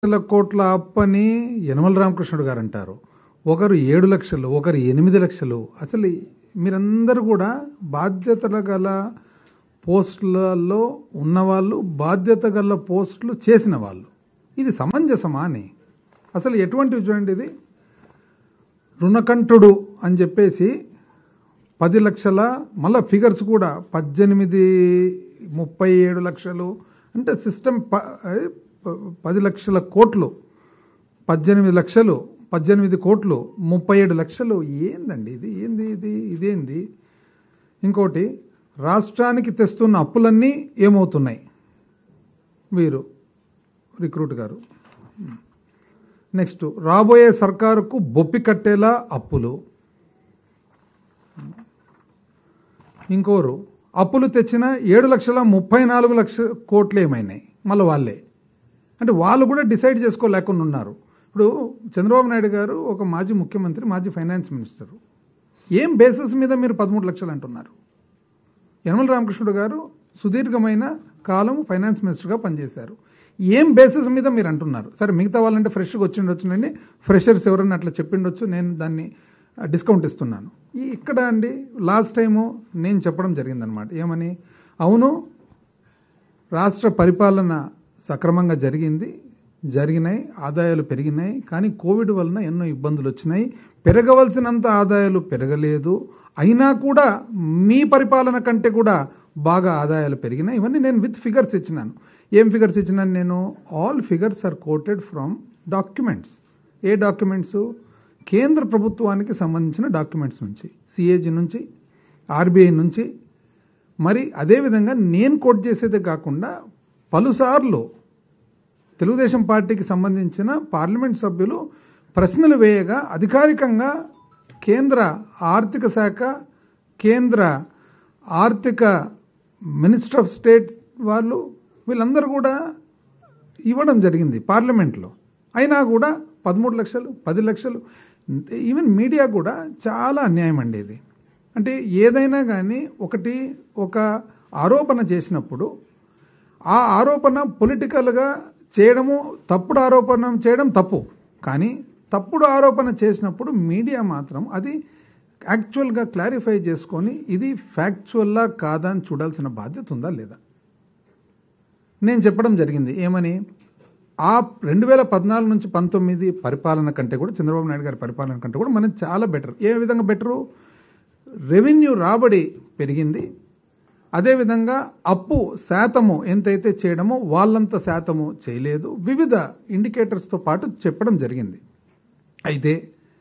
లక్షల కోట్ల అప్పని యనమల రామకృష్ణుడు గారు అంటారు ఒకరు ఏడు లక్షలు ఒకరు ఎనిమిది లక్షలు అసలు మీరందరూ కూడా బాధ్యతల గల పోస్టులలో ఉన్నవాళ్ళు బాధ్యత గల పోస్టులు చేసిన వాళ్ళు ఇది సమంజసమా అని అసలు ఎటువంటివి చూడండి ఇది రుణకంఠుడు అని చెప్పేసి పది లక్షల మళ్ళా ఫిగర్స్ కూడా పద్దెనిమిది ముప్పై ఏడు లక్షలు అంటే సిస్టమ్ ప- అది ప- పది లక్షల కోట్లు పద్దెనిమిది లక్షలు పద్దెనిమిది కోట్లు ముప్పై ఏడు లక్షలు ఏందండి ఇది ఏంది ఇది ఇదేంది ఇంకోటి రాష్ట్రానికి తెస్తున్న అప్పులన్నీ ఏమవుతున్నాయి వీరు రిక్రూట్ గారు నెక్స్ట్ రాబోయే సర్కారుకు బొప్పి కట్టేలా అప్పులు ఇంకోరు అప్పులు తెచ్చిన ఏడు లక్షల ముప్పై నాలుగు లక్షల కోట్లు ఏమైనాయి మళ్ళీ వాళ్ళే అంటే వాళ్ళు కూడా డిసైడ్ చేసుకోలేకుండా ఉన్నారు ఇప్పుడు చంద్రబాబు నాయుడు గారు ఒక మాజీ ముఖ్యమంత్రి మాజీ ఫైనాన్స్ మినిస్టర్ ఏం బేసిస్ మీద మీరు పదమూడు లక్షలు అంటున్నారు యనమల రామకృష్ణుడు గారు సుదీర్ఘమైన కాలం ఫైనాన్స్ మినిస్టర్గా పనిచేశారు ఏం బేసిస్ మీద మీరు అంటున్నారు సరే మిగతా వాళ్ళంటే ఫ్రెష్గా వచ్చిండొచ్చునండి ఫ్రెషర్స్ ఎవరన్నా అట్లా చెప్పిండొచ్చు నేను దాన్ని డిస్కౌంట్ ఇస్తున్నాను ఈ ఇక్కడ అండి లాస్ట్ టైము నేను చెప్పడం జరిగిందనమాట ఏమని అవును రాష్ట్ర పరిపాలన సక్రమంగా జరిగింది జరిగినాయి ఆదాయాలు పెరిగినాయి కానీ కోవిడ్ వలన ఎన్నో ఇబ్బందులు వచ్చినాయి పెరగవలసినంత ఆదాయాలు పెరగలేదు అయినా కూడా మీ పరిపాలన కంటే కూడా బాగా ఆదాయాలు పెరిగినాయి ఇవన్నీ నేను విత్ ఫిగర్స్ ఇచ్చినాను ఏం ఫిగర్స్ ఇచ్చినాను నేను all figures are quoted from documents ఏ డాక్యుమెంట్స్ కేంద్ర ప్రభుత్వానికి సంబంధించిన డాక్యుమెంట్స్ నుంచి సిఏజీ నుంచి ఆర్బీఐ నుంచి మరి అదేవిధంగా నేను కోట్ చేసేదే కాకుండా పలుసార్లు తెలుగుదేశం పార్టీకి సంబంధించిన పార్లమెంట్ సభ్యులు ప్రశ్నలు వేయగా అధికారికంగా కేంద్ర ఆర్థిక శాఖ కేంద్ర ఆర్థిక మినిస్టర్ ఆఫ్ స్టేట్ వాళ్ళు వీళ్ళందరూ కూడా ఇవ్వడం జరిగింది పార్లమెంట్లో అయినా కూడా పదమూడు లక్షలు పది లక్షలు ఈవెన్ మీడియా కూడా చాలా అన్యాయం అండి ఇది అంటే ఏదైనా కానీ ఒకటి ఒక ఆరోపణ చేసినప్పుడు ఆ ఆరోపణ పొలిటికల్గా చేయడము తప్పుడు ఆరోపణ చేయడం తప్పు కానీ తప్పుడు ఆరోపణ చేసినప్పుడు మీడియా మాత్రం అది యాక్చువల్గా క్లారిఫై చేసుకొని ఇది ఫ్యాక్చువల్లా కాదా అని చూడాల్సిన బాధ్యత ఉందా లేదా నేను చెప్పడం జరిగింది ఏమని ఆ రెండు వేల పద్నాలుగు నుంచి పంతొమ్మిది పరిపాలన కంటే కూడా చంద్రబాబు నాయుడు గారి పరిపాలన కంటే కూడా మనం చాలా బెటర్ ఏ విధంగా బెటరు రెవెన్యూ రాబడి పెరిగింది అదేవిధంగా అప్పు శాతము ఎంతైతే చేయడమో వాళ్ళంత శాతము చేయలేదు వివిధ ఇండికేటర్స్తో పాటు చెప్పడం జరిగింది అయితే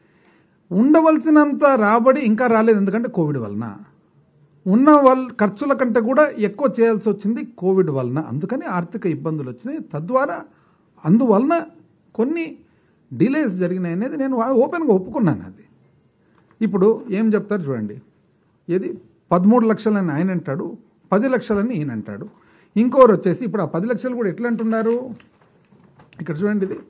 ఉండవలసినంత రాబడి ఇంకా రాలేదు ఎందుకంటే కోవిడ్ వలన ఉన్న వాళ్ళ ఖర్చుల కంటే కూడా ఎక్కువ చేయాల్సి వచ్చింది కోవిడ్ వలన అందుకని ఆర్థిక ఇబ్బందులు వచ్చినాయి తద్వారా అందువలన కొన్ని డిలేస్ జరిగినాయి అనేది నేను ఓపెన్గా ఒప్పుకున్నాను అది ఇప్పుడు ఏం చెప్తారు చూడండి ఏది పదమూడు లక్షలని ఆయన అంటాడు పది లక్షలని ఈయన అంటాడు ఇంకోరు వచ్చేసి ఇప్పుడు ఆ పది లక్షలు కూడా ఎట్లా అంటున్నారు ఇక్కడ చూడండి ఇది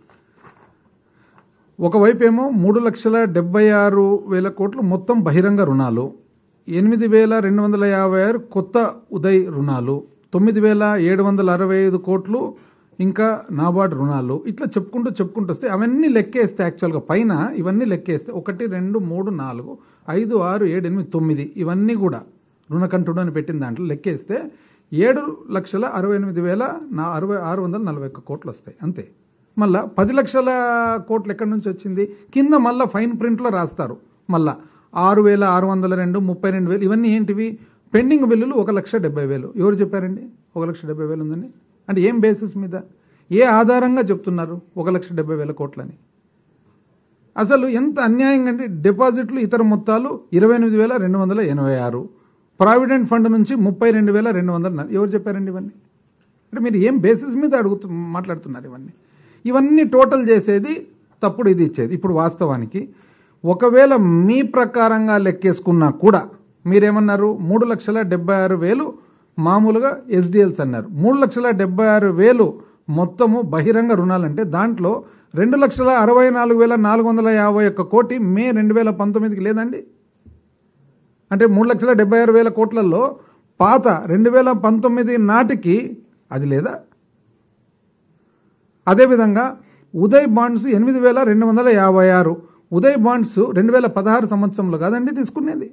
ఒకవైపు ఏమో మూడు లక్షల డెబ్బై ఆరు వేల కోట్లు మొత్తం బహిరంగ రుణాలు ఎనిమిది వేల రెండు వందల యాభై ఆరు కొత్త ఉదయ్ రుణాలు తొమ్మిది వేల ఏడు వందల అరవై ఐదు కోట్లు ఇంకా నాబార్డ్ రుణాలు ఇట్లా చెప్పుకుంటూ చెప్పుకుంటూ వస్తే అవన్నీ లెక్కేస్తే యాక్చువల్గా పైన ఇవన్నీ లెక్కేస్తే ఒకటి రెండు మూడు నాలుగు ఐదు ఆరు ఏడు ఎనిమిది తొమ్మిది ఇవన్నీ కూడా రుణకంఠుడు అని పెట్టిన దాంట్లో లెక్కేస్తే ఏడు లక్షల అరవై ఎనిమిది వేల నా అరవై ఆరు వందల నలభై ఒక్క కోట్లు వస్తాయి అంతే మళ్ళా పది లక్షల కోట్లు ఎక్కడి నుంచి వచ్చింది కింద మళ్ళా ఫైన్ ప్రింట్లో రాస్తారు మళ్ళా ఆరు వేల ఆరు వందల రెండు ముప్పై రెండు వేలు ఇవన్నీ ఏంటివి పెండింగ్ బిల్లులు ఒక లక్ష డెబ్బై వేలు ఎవరు చెప్పారండి ఒక లక్ష డెబ్బై వేలు ఉందండి అంటే ఏం బేసిస్ మీద ఏ ఆధారంగా చెప్తున్నారు ఒక లక్ష డెబ్బై వేల కోట్లని అసలు ఎంత అన్యాయంగా అంటే డిపాజిట్లు ఇతర మొత్తాలు ఇరవై ఎనిమిది వేల రెండు వందల ఎనభై ఆరు ప్రావిడెంట్ ఫండ్ నుంచి ముప్పై రెండు వేల రెండు వందల నలభై. ఎవరు చెప్పారండి ఇవన్నీ అంటే మీరు ఏం బేసిస్ మీద అడుగుతు మాట్లాడుతున్నారు ఇవన్నీ ఇవన్నీ టోటల్ చేసేది తప్పుడు ఇది ఇచ్చేది ఇప్పుడు వాస్తవానికి ఒకవేళ మీ ప్రకారంగా లెక్కేసుకున్నా కూడా మీరేమన్నారు మూడు లక్షల డెబ్బై ఆరు వేలు మామూలుగా ఎస్డిఎల్స్ అన్నారు మూడు లక్షల డెబ్బై ఆరు వేలు మొత్తము బహిరంగ రుణాలంటే దాంట్లో రెండు లక్షల అరవై నాలుగు వేల నాలుగు వందల యాభై ఒక్క కోటి మే రెండు వేల పంతొమ్మిదికి లేదండి అంటే మూడు లక్షల డెబ్బై ఆరు వేల కోట్లలో పాత రెండు వేల పంతొమ్మిది నాటికి అది లేదా అదేవిధంగా ఉదయ్ బాండ్స్ ఎనిమిది వేల రెండు వందల యాభై ఆరు ఉదయ్ బాండ్స్ రెండు వేల పదహారు సంవత్సరంలో కాదండి తీసుకునేది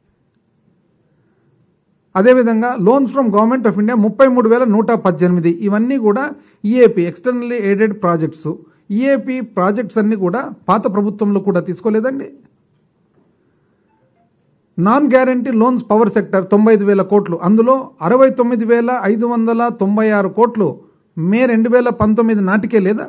అదేవిధంగా loans from government of India ముప్పై మూడు వేల నూట పద్దెనిమిది ఇవన్నీ కూడా EAP externally aided projects EAP projects అన్ని కూడా పాత ప్రభుత్వంలో కూడా తీసుకోలేదండి non guarantee loans power sector తొంభై ఐదు వేల కోట్లు అందులో అరవై తొమ్మిది వేల ఐదు వందల తొంభై ఆరు కోట్లు మే రెండు వేల పంతొమ్మిది నాటికే లేదా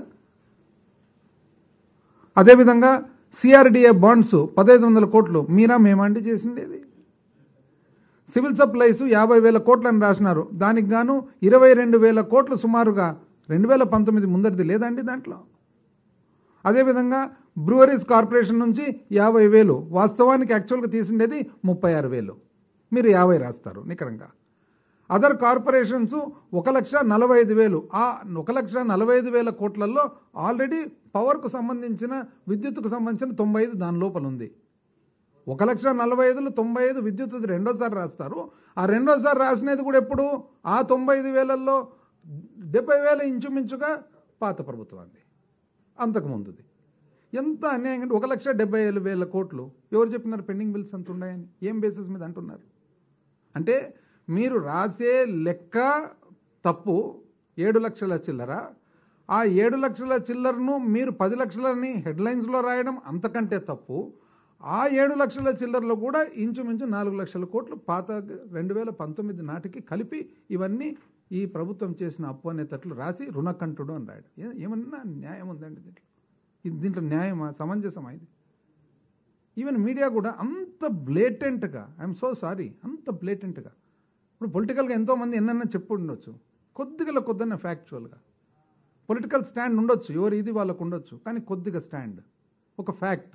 అదేవిధంగా సిఆర్డిఏ బాండ్స్ పదహైదు వందల కోట్లు మీరా మేమండి చేసిండేది సివిల్ సప్లైస్ యాభై వేల కోట్లు అని రాసినారు దానికి గాను ఇరవై రెండు వేల కోట్లు సుమారుగా రెండు వేల పంతొమ్మిది ముందరిది లేదండి దాంట్లో అదేవిధంగా బ్రూవరీస్ కార్పొరేషన్ నుంచి యాభై వేలు వాస్తవానికి యాక్చువల్గా తీసిండేది ముప్పై ఆరు వేలు మీరు యాభై రాస్తారు నికరంగా అదర్ కార్పొరేషన్స్ ఒక లక్ష నలభై ఐదు వేలు ఆ ఒక లక్ష నలభై ఐదు వేల కోట్లలో ఆల్రెడీ పవర్కు సంబంధించిన విద్యుత్తుకు సంబంధించిన తొంభై ఐదు దాని లోపల ఉంది ఒక లక్ష నలభై ఐదులు తొంభై ఐదు విద్యుత్ రెండోసారి రాస్తారు ఆ రెండోసారి రాసినది కూడా ఎప్పుడు ఆ తొంభై ఐదు వేలల్లో డెబ్బై వేల ఇంచుమించుగా పాత ప్రభుత్వాన్ని అంతకు ముందుది ఎంత అన్యాయం అంటే ఒక లక్ష డెబ్బై ఏడు వేల కోట్లు ఎవరు చెప్పినారు పెండింగ్ బిల్స్ అంత ఉన్నాయని ఏం బేసిస్ మీద అంటున్నారు అంటే మీరు రాసే లెక్క తప్పు ఏడు లక్షల చిల్లర ఆ ఏడు లక్షల చిల్లరను మీరు పది లక్షలని హెడ్లైన్స్లో రాయడం అంతకంటే తప్పు ఆ ఏడు లక్షల చిల్లరలో కూడా ఇంచుమించు నాలుగు లక్షల కోట్లు పాత రెండు వేల పంతొమ్మిది నాటికి కలిపి ఇవన్నీ ఈ ప్రభుత్వం చేసిన అప్పు అనేటట్లు రాసి రుణకంఠుడు అని రాయడం ఏ- ఏమన్నా న్యాయం ఉందండి దీంట్లో ఇది దీంట్లో న్యాయమా సమంజసమా ఇది ఈవెన్ మీడియా కూడా అంత బ్లేటెంట్గా ఐఎమ్ సో సారీ అంత బ్లేటెంట్గా ఇప్పుడు పొలిటికల్గా ఎంతోమంది ఎన్నన్నా చెప్పు ఉండొచ్చు కొద్దిగా కొద్దన్న ఫ్యాక్చువల్గా పొలిటికల్ స్టాండ్ ఉండొచ్చు ఎవరు ఇది వాళ్ళకు ఉండొచ్చు కానీ కొద్దిగా స్టాండ్ ఒక ఫ్యాక్ట్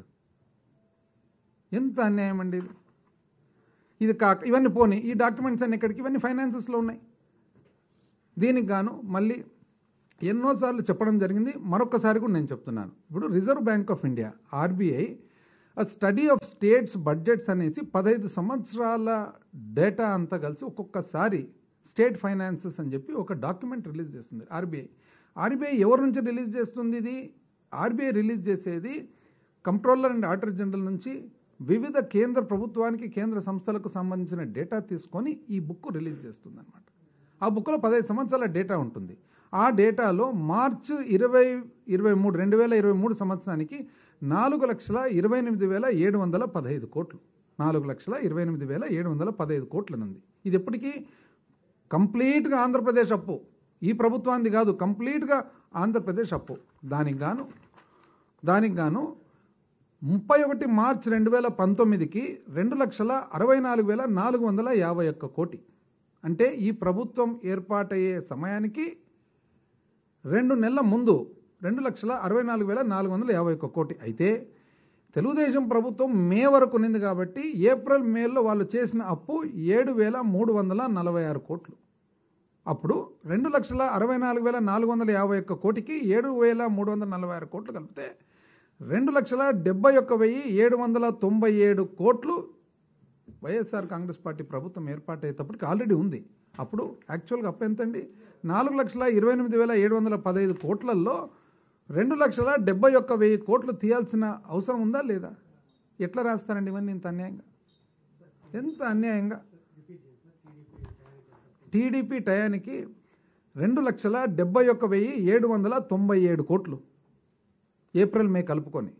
ఎంత అన్యాయం అండి ఇది ఇది కాక ఇవన్నీ పోనీ ఈ డాక్యుమెంట్స్ అన్ని ఎక్కడికి ఇవన్నీ ఫైనాన్సెస్లో ఉన్నాయి దీనికి గాను మళ్ళీ ఎన్నోసార్లు చెప్పడం జరిగింది మరొకసారి కూడా నేను చెప్తున్నాను ఇప్పుడు Reserve Bank of India RBI study of states budgets అనేసి పదహైదు సంవత్సరాల డేటా అంతా కలిసి ఒక్కొక్కసారి స్టేట్ ఫైనాన్సెస్ అని చెప్పి ఒక డాక్యుమెంట్ రిలీజ్ చేస్తుంది ఆర్బీఐ ఆర్బీఐ ఎవరి నుంచి రిలీజ్ చేస్తుంది ఇది ఆర్బీఐ రిలీజ్ చేసేది కంట్రోలర్ అండ్ ఆడిటర్ జనరల్ నుంచి వివిధ కేంద్ర ప్రభుత్వానికి కేంద్ర సంస్థలకు సంబంధించిన డేటా తీసుకొని ఈ బుక్ రిలీజ్ చేస్తుంది అనమాట ఆ బుక్లో పదహైదు సంవత్సరాల డేటా ఉంటుంది ఆ డేటాలో మార్చి ఇరవై ఇరవై మూడు రెండు వేల ఇరవై మూడు సంవత్సరానికి నాలుగు లక్షల ఇరవై ఎనిమిది వేల ఏడు వందల పదహైదు కోట్లు నాలుగు లక్షల ఇరవై ఎనిమిది వేల ఏడు వందల పదహైదు కోట్లనుంది ఇది ఎప్పటికీ కంప్లీట్గా ఆంధ్రప్రదేశ్ అప్పు ఈ ప్రభుత్వానికి కాదు కంప్లీట్గా ఆంధ్రప్రదేశ్ అప్పు దానికి గాను దానికి గాను ముప్పై ఒకటి మార్చ్ రెండు వేల పంతొమ్మిదికి రెండు లక్షల అరవై నాలుగు వేల నాలుగు వందల యాభై ఒక్క కోటి అంటే ఈ ప్రభుత్వం ఏర్పాటయ్యే సమయానికి రెండు నెలల ముందు రెండు లక్షల అరవై నాలుగు వేల నాలుగు వందల యాభై ఒక్క కోటి అయితే తెలుగుదేశం ప్రభుత్వం మే వరకు ఉన్నింది కాబట్టి ఏప్రిల్ మేలో వాళ్ళు చేసిన అప్పు ఏడు వేల మూడు వందల నలభై ఆరు కోట్లు అప్పుడు రెండు లక్షల అరవై నాలుగు వేల నాలుగు వందల యాభై ఒక్క కోటికి ఏడు వేల మూడు వందల నలభై ఆరు కోట్లు కలిపితే రెండు లక్షల డెబ్బై ఒక్క వెయ్యి ఏడు వందల తొంభై ఏడు కోట్లు వైఎస్ఆర్ కాంగ్రెస్ పార్టీ ప్రభుత్వం ఏర్పాటయ్యేటప్పటికి ఆల్రెడీ ఉంది అప్పుడు యాక్చువల్గా అప్పు ఎంతండి నాలుగు లక్షల ఇరవై ఎనిమిది వేల ఏడు వందల పదహైదు కోట్లలో రెండు లక్షల డెబ్బై ఒక్క వెయ్యి కోట్లు తీయాల్సిన అవసరం ఉందా లేదా ఎట్లా రాస్తారండి ఇవన్నీ ఇంత అన్యాయంగా ఎంత అన్యాయంగా టీడీపీ టయానికి రెండు లక్షల డెబ్బై ఒక్క వెయ్యి ఏడు వందల తొంభై ఏడు కోట్లు ఏప్రిల్ మే కలుపుకొని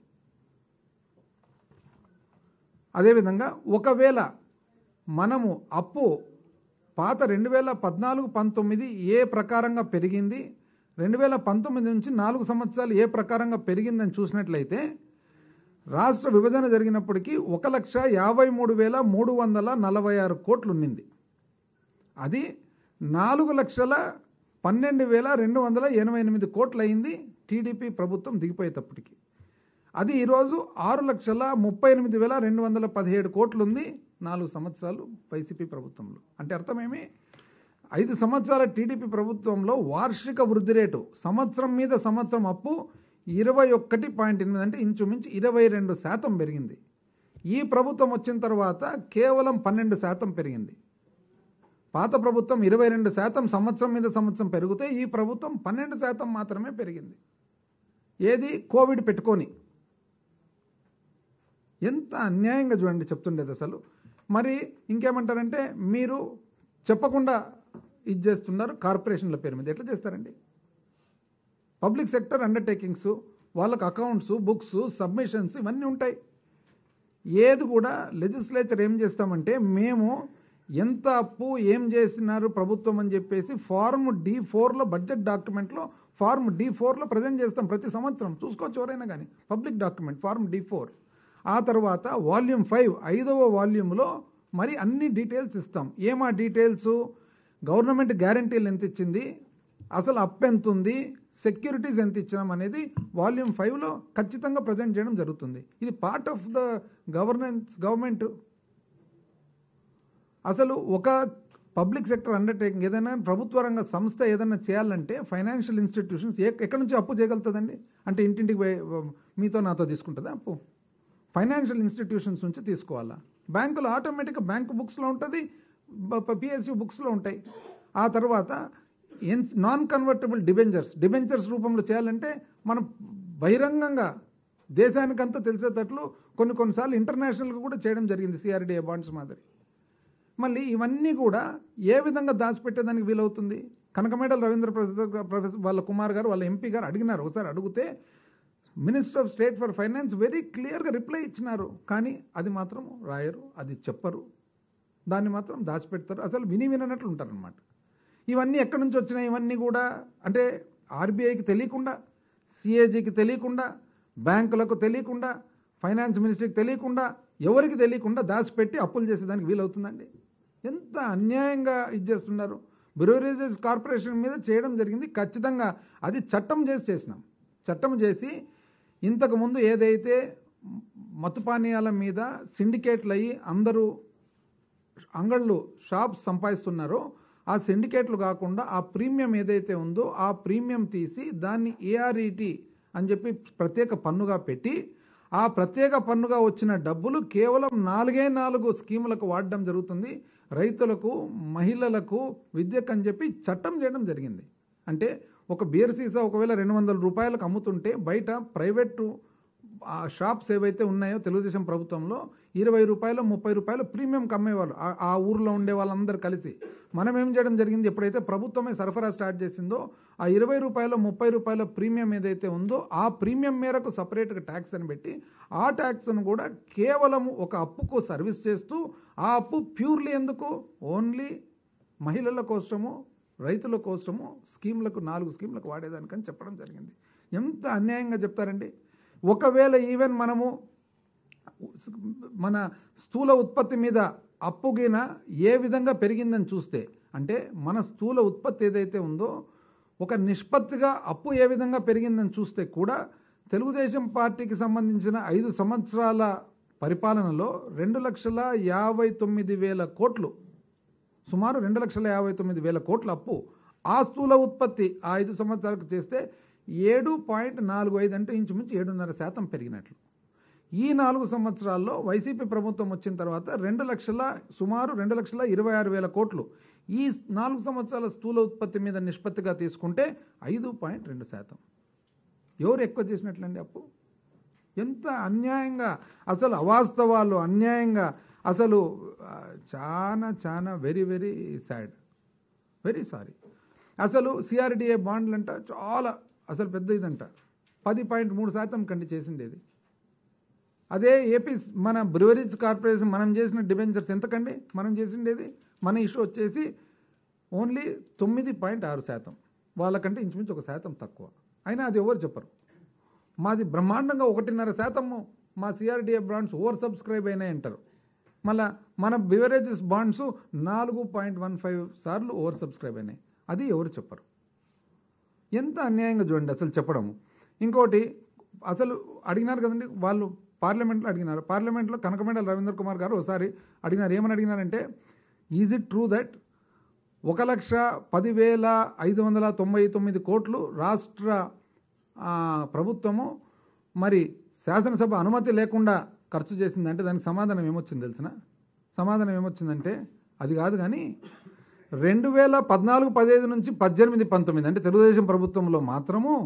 అదేవిధంగా ఒకవేళ మనము అప్పు పాత రెండు వేల పద్నాలుగు పంతొమ్మిది ఏ ప్రకారంగా పెరిగింది రెండు వేల పంతొమ్మిది నుంచి నాలుగు సంవత్సరాలు ఏ ప్రకారంగా పెరిగిందని చూసినట్లయితే రాష్ట్ర విభజన జరిగినప్పటికీ ఒక లక్ష యాభై మూడు వేల మూడు వందల నలభై ఆరు కోట్లు ఉన్నింది అది నాలుగు లక్షల పన్నెండు వేల రెండు వందల ఎనభై ఎనిమిది కోట్లు అయింది టీడీపీ ప్రభుత్వం దిగిపోయేటప్పటికి అది ఈరోజు ఆరు లక్షల ముప్పై ఎనిమిది వేల రెండు వందల పదిహేడు కోట్లు ఉంది నాలుగు సంవత్సరాలు వైసీపీ ప్రభుత్వంలో అంటే అర్థమేమి ఐదు సంవత్సరాల టీడీపీ ప్రభుత్వంలో వార్షిక వృద్ధి రేటు సంవత్సరం మీద సంవత్సరం అప్పు ఇరవై ఒక్కటి పాయింట్ ఎనిమిది అంటే ఇంచుమించు ఇరవై రెండు శాతం పెరిగింది ఈ ప్రభుత్వం వచ్చిన తర్వాత కేవలం పన్నెండు శాతం పెరిగింది పాత ప్రభుత్వం ఇరవై రెండు శాతం సంవత్సరం మీద సంవత్సరం పెరిగితే ఈ ప్రభుత్వం పన్నెండు శాతం మాత్రమే పెరిగింది ఏది కోవిడ్ పెట్టుకొని ఎంత అన్యాయంగా చూడండి చెప్తుండేది అసలు మరి ఇంకేమంటారంటే మీరు చెప్పకుండా ఇది చేస్తున్నారు కార్పొరేషన్ల పేరు మీద ఎట్లా చేస్తారండి పబ్లిక్ సెక్టర్ అండర్టేకింగ్స్ వాళ్ళకి అకౌంట్స్ బుక్స్ సబ్మిషన్స్ ఇవన్నీ ఉంటాయి ఏది కూడా లెజిస్లేచర్ ఏం చేస్తామంటే మేము ఎంత అప్పు ఏం చేసినారు ప్రభుత్వం అని చెప్పేసి ఫార్మ్ డి ఫోర్లో బడ్జెట్ డాక్యుమెంట్లో ఫార్మ్ డి ఫోర్లో ప్రజెంట్ చేస్తాం ప్రతి సంవత్సరం చూసుకోవచ్చు ఎవరైనా కానీ public document form D four ఆ తర్వాత వాల్యూమ్ ఫైవ్ ఐదవ వాల్యూమ్లో మరి అన్ని డీటెయిల్స్ ఇస్తాం ఏమా డీటెయిల్స్ గవర్నమెంట్ గ్యారంటీలు ఎంత ఇచ్చింది అసలు అప్ ఎంత ఉంది సెక్యూరిటీస్ ఎంత ఇచ్చినాం అనేది వాల్యూమ్ ఫైవ్లో ఖచ్చితంగా ప్రజెంట్ చేయడం జరుగుతుంది ఇది part of the governance government అసలు ఒక పబ్లిక్ సెక్టర్ అండర్టేకింగ్ ఏదైనా ప్రభుత్వ రంగ సంస్థ ఏదైనా చేయాలంటే ఫైనాన్షియల్ ఇన్స్టిట్యూషన్స్ ఏ ఎక్కడి నుంచి అప్పు చేయగలుగుతుందండి అంటే ఇంటింటికి పోయి, మీతో నాతో తీసుకుంటుందా అప్పు ఫైనాన్షియల్ ఇన్స్టిట్యూషన్స్ నుంచి తీసుకోవాలా బ్యాంకులు ఆటోమేటిక్గా బ్యాంక్ బుక్స్లో ఉంటుంది పిఎస్యు బుక్స్లో ఉంటాయి ఆ తర్వాత N non convertible debentures debentures రూపంలో చేయాలంటే మనం బహిరంగంగా దేశానికంతా తెలిసేటట్లు కొన్ని కొన్నిసార్లు ఇంటర్నేషనల్గా కూడా చేయడం జరిగింది సిఆర్డిఏ బాండ్స్ మాదిరి మళ్ళీ ఇవన్నీ కూడా ఏ విధంగా దాచిపెట్టేదానికి వీలవుతుంది కనకమేడల రవీంద్ర ప్రసాద్ ప్రొఫెసర్ వాళ్ళ కుమార్ గారు వాళ్ళ ఎంపీ గారు అడిగినారు ఒకసారి అడిగితే minister of state for finance very క్లియర్గా రిప్లై ఇచ్చినారు కానీ అది మాత్రం రాయరు అది చెప్పరు దాన్ని మాత్రం దాచిపెడతారు అసలు విని వినట్లు ఉంటారనమాట ఇవన్నీ ఎక్కడి నుంచి వచ్చినాయి ఇవన్నీ కూడా అంటే ఆర్బీఐకి తెలియకుండా సిఏజీకి తెలియకుండా బ్యాంకులకు తెలియకుండా ఫైనాన్స్ మినిస్ట్రీకి తెలియకుండా ఎవరికి తెలియకుండా దాచిపెట్టి అప్పులు చేసేదానికి వీలవుతుందండి ఎంత అన్యాయంగా ఇది చేస్తున్నారు బ్యూరేజెస్ కార్పొరేషన్ మీద చేయడం జరిగింది ఖచ్చితంగా అది చట్టం చేసి చేసినాం చట్టం చేసి ఇంతకు ముందు ఏదైతే మత్తు పానీయాల మీద సిండికేట్లు అయ్యి అందరూ అంగళ్ళు షాప్స్ సంపాదిస్తున్నారో ఆ సిండికేట్లు కాకుండా ఆ ప్రీమియం ఏదైతే ఉందో ఆ ప్రీమియం తీసి దాన్ని ఏఆర్ఈటి అని చెప్పి ప్రత్యేక పన్నుగా పెట్టి ఆ ప్రత్యేక పన్నుగా వచ్చిన డబ్బులు కేవలం నాలుగే నాలుగు స్కీములకు వాడడం జరుగుతుంది రైతులకు మహిళలకు విద్యకు అని చెప్పి చట్టం చేయడం జరిగింది అంటే ఒక బియర్ సీసా ఒకవేళ రెండు వందల రూపాయలకు అమ్ముతుంటే బయట ప్రైవేటు ఆ షాప్స్ ఏవైతే ఉన్నాయో తెలుగుదేశం ప్రభుత్వంలో ఇరవై రూపాయలు ముప్పై రూపాయలు ప్రీమియం కమ్మేవాళ్ళు ఆ- ఆ ఊర్లో ఉండే వాళ్ళందరూ కలిసి మనం ఏం చేయడం జరిగింది ఎప్పుడైతే ప్రభుత్వమే సరఫరా స్టార్ట్ చేసిందో ఆ ఇరవై రూపాయలు ముప్పై రూపాయల ప్రీమియం ఏదైతే ఉందో ఆ ప్రీమియం మేరకు సపరేట్గా ట్యాక్స్ అని పెట్టి ఆ ట్యాక్స్ను కూడా కేవలం ఒక అప్పుకు సర్వీస్ చేస్తూ ఆ అప్పు ప్యూర్లీ ఎందుకు ఓన్లీ మహిళల కోసము రైతుల కోసము స్కీమ్లకు నాలుగు స్కీమ్లకు వాడేదానికని చెప్పడం జరిగింది ఎంత అన్యాయంగా చెప్తారండి ఒకవేళ ఈవెన్ మనము మన స్థూల ఉత్పత్తి మీద అప్పుగిన ఏ విధంగా పెరిగిందని చూస్తే అంటే మన స్థూల ఉత్పత్తి ఏదైతే ఉందో ఒక నిష్పత్తిగా అప్పు ఏ విధంగా పెరిగిందని చూస్తే కూడా తెలుగుదేశం పార్టీకి సంబంధించిన ఐదు సంవత్సరాల పరిపాలనలో రెండు లక్షల యాభై తొమ్మిది వేల కోట్లు సుమారు రెండు లక్షల యాభై తొమ్మిది వేల కోట్ల అప్పు ఆ స్థూల ఉత్పత్తి ఆ ఐదు సంవత్సరాలకు చేస్తే ఏడు పాయింట్ నాలుగు ఐదు అంటే ఇంచుమించు ఏడున్నర శాతం పెరిగినట్లు ఈ నాలుగు సంవత్సరాల్లో వైసీపీ ప్రభుత్వం వచ్చిన తర్వాత రెండు లక్షల సుమారు రెండు లక్షల ఇరవై ఆరు వేల కోట్లు ఈ నాలుగు సంవత్సరాల స్థూల ఉత్పత్తి మీద నిష్పత్తిగా తీసుకుంటే ఐదు పాయింట్ రెండు శాతం ఎవరు ఎక్కువ చేసినట్లండి అప్పు ఎంత అన్యాయంగా అసలు అవాస్తవాలు అన్యాయంగా అసలు ఆ, చాలా చాలా very very sad very sorry అసలు సిఆర్డిఏ బాండ్లు అంట చాలా అసలు పెద్ద ఇదంట పది పాయింట్ మూడు శాతం కండి చేసిండేది అదే ఏపీ మన బ్రివరీస్ కార్పొరేషన్ మనం చేసిన డిబెంచర్స్ ఎంతకండి మనం చేసిండేది మన ఇష్యూ వచ్చేసి ఓన్లీ తొమ్మిది పాయింట్ ఆరు శాతం వాళ్ళకంటే ఇంచుమించు ఒక శాతం తక్కువ అయినా అది ఎవరు చెప్పరు మాది బ్రహ్మాండంగా ఒకటిన్నర శాతము మా సిఆర్డిఏ బాండ్స్ ఓవర్ సబ్స్క్రైబ్ అయినాయి అంటారు మళ్ళా మన బివరేజెస్ బాండ్స్ నాలుగు పాయింట్ వన్ ఫైవ్ సార్లు ఓవర్ సబ్స్క్రైబ్ అయినాయి అది ఎవరు చెప్పరు ఎంత అన్యాయంగా చూడండి అసలు చెప్పడము ఇంకోటి అసలు అడిగినారు కదండి వాళ్ళు పార్లమెంట్లో అడిగినారు పార్లమెంట్లో కనకమేడల రవీంద్ర కుమార్ గారు ఒకసారి అడిగినారు ఏమని అడిగినారంటే ఈజ్ ఇట్ ట్రూ దట్ ఒక లక్ష పదివేల ఐదు వందల తొంభై తొమ్మిది కోట్లు రాష్ట్ర ఆ, ప్రభుత్వము మరి శాసనసభ అనుమతి లేకుండా ఖర్చు చేసిందంటే దానికి సమాధానం ఏమొచ్చింది తెలిసిన సమాధానం ఏమొచ్చిందంటే అది కాదు కానీ రెండు వేల పద్నాలుగు పదిహేను నుంచి పద్దెనిమిది పంతొమ్మిది అంటే తెలుగుదేశం ప్రభుత్వంలో మాత్రము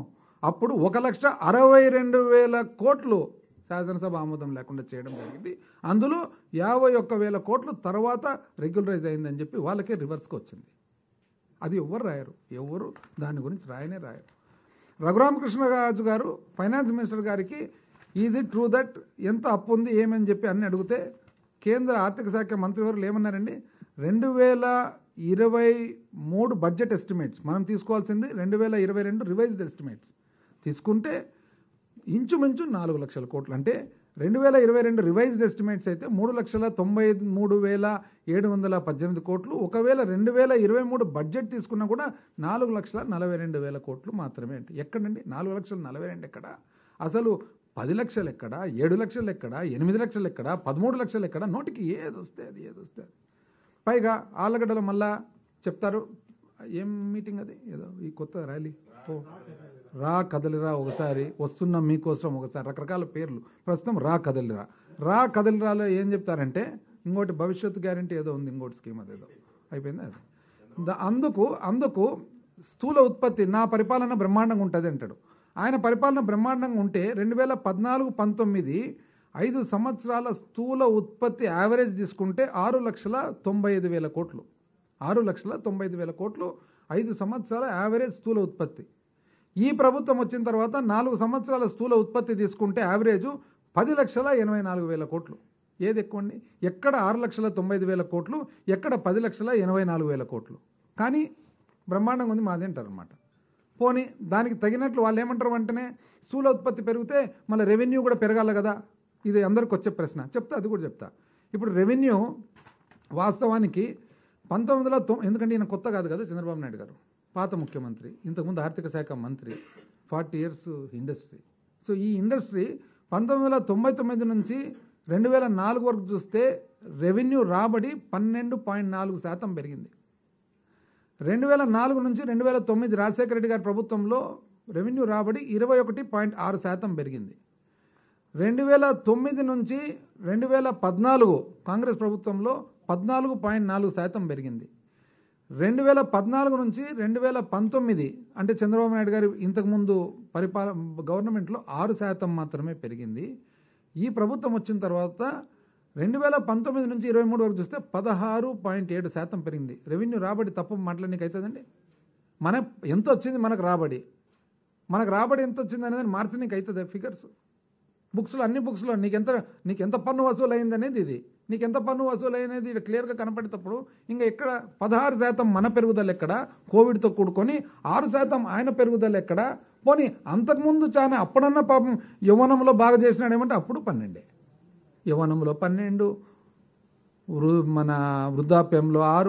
అప్పుడు ఒక లక్ష అరవై రెండు వేల కోట్లు శాసనసభ ఆమోదం లేకుండా చేయడం జరిగింది అందులో యాభై ఒక్క వేల కోట్లు తర్వాత రెగ్యులరైజ్ అయిందని చెప్పి వాళ్ళకే రివర్స్కి వచ్చింది అది ఎవరు రాయరు ఎవరు దాని గురించి రాయనే రాయరు రఘురామకృష్ణరాజు గారు ఫైనాన్స్ మినిస్టర్ గారికి ఈజ్ ఇట్ ట్రూ దట్ ఎంత అప్పు ఉంది ఏమని చెప్పి అన్ని అడిగితే కేంద్ర ఆర్థిక శాఖ మంత్రివర్యులు ఏమన్నారండి రెండు వేల ఇరవై మూడు బడ్జెట్ ఎస్టిమేట్స్ మనం తీసుకోవాల్సింది రెండు వేల ఇరవై రెండు రివైజ్డ్ ఎస్టిమేట్స్ తీసుకుంటే ఇంచుమించు నాలుగు లక్షల కోట్లు అంటే రెండు వేల ఇరవై రెండు రివైజ్డ్ ఎస్టిమేట్స్ అయితే మూడు లక్షల తొంభై మూడు వేల ఏడు వందల పద్దెనిమిది కోట్లు ఒకవేళ రెండు వేల ఇరవై మూడు బడ్జెట్ తీసుకున్నా కూడా నాలుగు లక్షల నలభై రెండు వేల కోట్లు మాత్రమే అంటే ఎక్కడండి నాలుగు లక్షల నలభై రెండు ఎక్కడ అసలు పది లక్షలు ఎక్కడ ఏడు లక్షలు ఎక్కడ ఎనిమిది లక్షలు ఎక్కడ పదమూడు లక్షలు ఎక్కడ నోటికి ఏది వస్తే అది ఏది వస్తే అది పైగా ఆళ్ళగడ్డలో మళ్ళా చెప్తారు ఏం మీటింగ్ అది ఏదో ఈ కొత్త ర్యాలీ ఓ రా కదలిరా ఒకసారి వస్తున్న మీకోసం ఒకసారి రకరకాల పేర్లు ప్రస్తుతం రా కదలిరా రా కదలిరాలో ఏం చెప్తారంటే ఇంకోటి భవిష్యత్తు గ్యారంటీ ఏదో ఉంది ఇంకోటి స్కీమ్ అదేదో అయిపోయింది అది ద- అందుకు అందుకు స్థూల ఉత్పత్తి నా పరిపాలన బ్రహ్మాండంగా ఉంటుంది అంటాడు ఆయన పరిపాలన బ్రహ్మాండంగా ఉంటే రెండు వేల పద్నాలుగు పంతొమ్మిది ఐదు సంవత్సరాల స్థూల ఉత్పత్తి యావరేజ్ తీసుకుంటే ఆరు లక్షల తొంభై ఐదు వేల కోట్లు ఆరు లక్షల తొంభై ఐదు వేల కోట్లు ఐదు సంవత్సరాల యావరేజ్ స్థూల ఉత్పత్తి ఈ ప్రభుత్వం వచ్చిన తర్వాత నాలుగు సంవత్సరాల స్థూల ఉత్పత్తి తీసుకుంటే యావరేజ్ పది లక్షల ఎనభై నాలుగు వేల కోట్లు ఏది ఎక్కువ అండి ఎక్కడ ఆరు లక్షల తొంభై ఐదు వేల కోట్లు ఎక్కడ పది లక్షల ఎనభై నాలుగు వేల కోట్లు కానీ బ్రహ్మాండంగా ఉంది మాది అంటారు అనమాట పోనీ దానికి తగినట్లు వాళ్ళు ఏమంటారు వెంటనే స్థూల ఉత్పత్తి పెరిగితే మళ్ళీ రెవెన్యూ కూడా పెరగాలి కదా ఇది అందరికి వచ్చే ప్రశ్న చెప్తా అది కూడా చెప్తా ఇప్పుడు రెవెన్యూ వాస్తవానికి పంతొమ్మిది వందల తొమ్ ఎందుకంటే ఈయన కొత్త కాదు కదా చంద్రబాబు నాయుడు గారు పాత ముఖ్యమంత్రి ఇంతకుముందు ఆర్థిక శాఖ మంత్రి ఫార్టీ ఇయర్స్ ఇండస్ట్రీ సో ఈ ఇండస్ట్రీ పంతొమ్మిది వందల తొంభై తొమ్మిది నుంచి రెండు వేల నాలుగు వరకు చూస్తే రెవెన్యూ రాబడి పన్నెండు పాయింట్ నాలుగు శాతం పెరిగింది రెండు వేల నాలుగు నుంచి రెండు వేల తొమ్మిది రాజశేఖర రెడ్డి గారి ప్రభుత్వంలో రెవెన్యూ రాబడి ఇరవై ఒకటి పాయింట్ ఆరు శాతం పెరిగింది రెండు వేల తొమ్మిది నుంచి రెండు వేల పద్నాలుగు కాంగ్రెస్ ప్రభుత్వంలో పద్నాలుగు పాయింట్ నాలుగు శాతం పెరిగింది రెండు వేల పద్నాలుగు నుంచి రెండు వేల పంతొమ్మిది అంటే చంద్రబాబు నాయుడు గారి ఇంతకుముందు పరిపాల గవర్నమెంట్లో ఆరు శాతం మాత్రమే పెరిగింది ఈ ప్రభుత్వం వచ్చిన తర్వాత రెండు వేల పంతొమ్మిది నుంచి ఇరవై మూడు వరకు చూస్తే పదహారు పాయింట్ ఏడు శాతం పెరిగింది రెవెన్యూ రాబడి తప్ప మాట్లాడనీకి అవుతుందండి మన ఎంత వచ్చింది మనకు రాబడి మనకు రాబడి ఎంత వచ్చింది అనేది మార్చనీకి అవుతుంది ఫిగర్స్ బుక్స్లో అన్ని బుక్స్లో నీకెంత నీకెంత పన్ను వసూలు అయింది అనేది ఇది నీకెంత పన్ను వసూలు అయినది ఇక్కడ క్లియర్గా కనపడేటప్పుడు ఇంకా ఎక్కడ పదహారు శాతం మన పెరుగుదల ఎక్కడ కోవిడ్తో కూడుకొని ఆరు శాతం ఆయన పెరుగుదల ఎక్కడ పోనీ అంతకుముందు చాలా అప్పుడన్నా పాపం యవ్వనంలో బాగా చేసినాడేమంటే అప్పుడు పన్నెండే యవ్వనంలో పన్నెండు వృ మన వృద్ధాప్యంలో ఆరు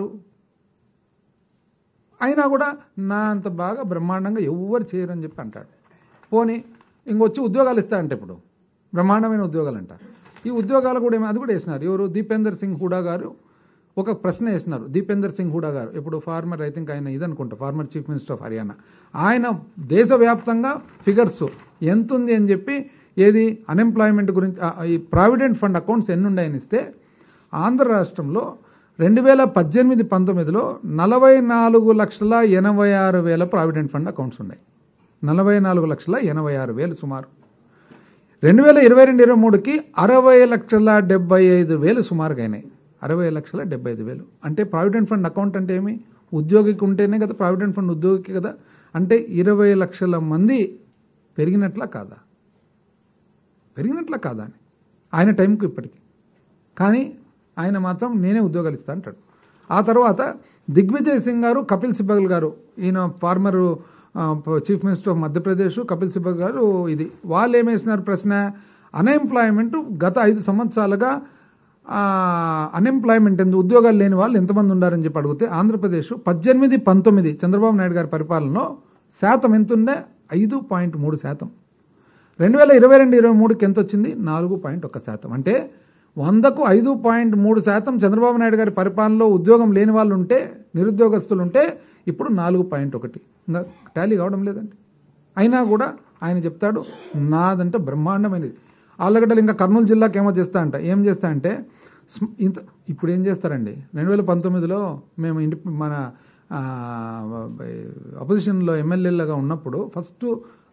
అయినా కూడా నా అంత బాగా బ్రహ్మాండంగా ఎవ్వరు చేయరని చెప్పి అంటాడు పోనీ ఇంకొచ్చి ఉద్యోగాలు ఇస్తా అంటే ఇప్పుడు బ్రహ్మాండమైన ఉద్యోగాలు అంట ఈ ఉద్యోగాలు కూడా ఏమి- అది కూడా వేసినారు ఎవరు దీపేందర్ సింగ్ హూడా గారు ఒక ప్రశ్న వేసినారు దీపేందర్ సింగ్ హూడా గారు ఇప్పుడు ఫార్మర్ ఐ థింక్ ఆయన ఇదనుకుంటా former chief minister of Haryana ఆయన దేశవ్యాప్తంగా ఫిగర్స్ ఎంత ఉంది అని చెప్పి ఏది అన్ఎంప్లాయ్మెంట్ గురించి ఆ, ఈ ప్రావిడెంట్ ఫండ్ అకౌంట్స్ ఎన్ని ఉన్నాయని ఇస్తే ఆంధ్ర రాష్ట్రంలో రెండు వేల పద్దెనిమిది పంతొమ్మిదిలో నలభై నాలుగు లక్షల ఎనభై ఆరు వేల ప్రావిడెంట్ ఫండ్ అకౌంట్స్ ఉన్నాయి నలభై నాలుగు లక్షల ఎనభై ఆరు వేలు సుమారు రెండు వేల ఇరవై రెండు ఇరవై మూడుకి అరవై లక్షల డెబ్బై ఐదు వేలు సుమారుగా అయినాయి అరవై లక్షల డెబ్బై ఐదు వేలు అంటే ప్రావిడెంట్ ఫండ్ అకౌంట్ అంటే ఏమి ఉద్యోగికి ఉంటేనే కదా ప్రావిడెంట్ ఫండ్ ఉద్యోగికి కదా అంటే ఇరవై లక్షల మంది పెరిగినట్లా కాదా పెరిగినట్లా కాదా అని ఆయన టైంకు ఇప్పటికి కానీ ఆయన మాత్రం నేనే ఉద్యోగాలు ఇస్తా అంటాడు ఆ తర్వాత దిగ్విజయ్ సింగ్ గారు కపిల్ సిబ్బల్ గారు ఈయన former chief minister of Madhya Pradesh Kapil Sibal గారు ఇది వాళ్ళు ఏమేసినారు ప్రశ్న అన్ఎంప్లాయ్మెంట్ గత ఐదు సంవత్సరాలుగా అన్ఎంప్లాయ్మెంట్ ఎందుకు ఉద్యోగాలు లేని వాళ్ళు ఎంతమంది ఉన్నారని చెప్పి అడిగితే ఆంధ్రప్రదేశ్ పద్దెనిమిది పంతొమ్మిది చంద్రబాబు నాయుడు గారి పరిపాలనలో శాతం ఎంత ఉండే ఐదు పాయింట్ మూడు శాతం రెండు వేల ఇరవై రెండు ఇరవై మూడుకి ఎంత వచ్చింది నాలుగు పాయింట్ ఒక శాతం అంటే వందకు ఐదు పాయింట్ మూడు శాతం చంద్రబాబు నాయుడు గారి పరిపాలనలో ఉద్యోగం లేని వాళ్ళు ఉంటే నిరుద్యోగస్తులు ఉంటే ఇప్పుడు నాలుగు పాయింట్ ఒకటి ఇంకా టాలీ కావడం లేదండి అయినా కూడా ఆయన చెప్తాడు నాదంటే బ్రహ్మాండమైనది ఆళ్ళగడ్డలు ఇంకా కర్నూలు జిల్లాకి ఏమో చేస్తా అంట ఏం చేస్తా అంటే స్మ- ఇంత ఇప్పుడు ఏం చేస్తారండి రెండు వేల పంతొమ్మిదిలో మేము ఇంటి మన అపోజిషన్లో ఎమ్మెల్యేలుగా ఉన్నప్పుడు ఫస్ట్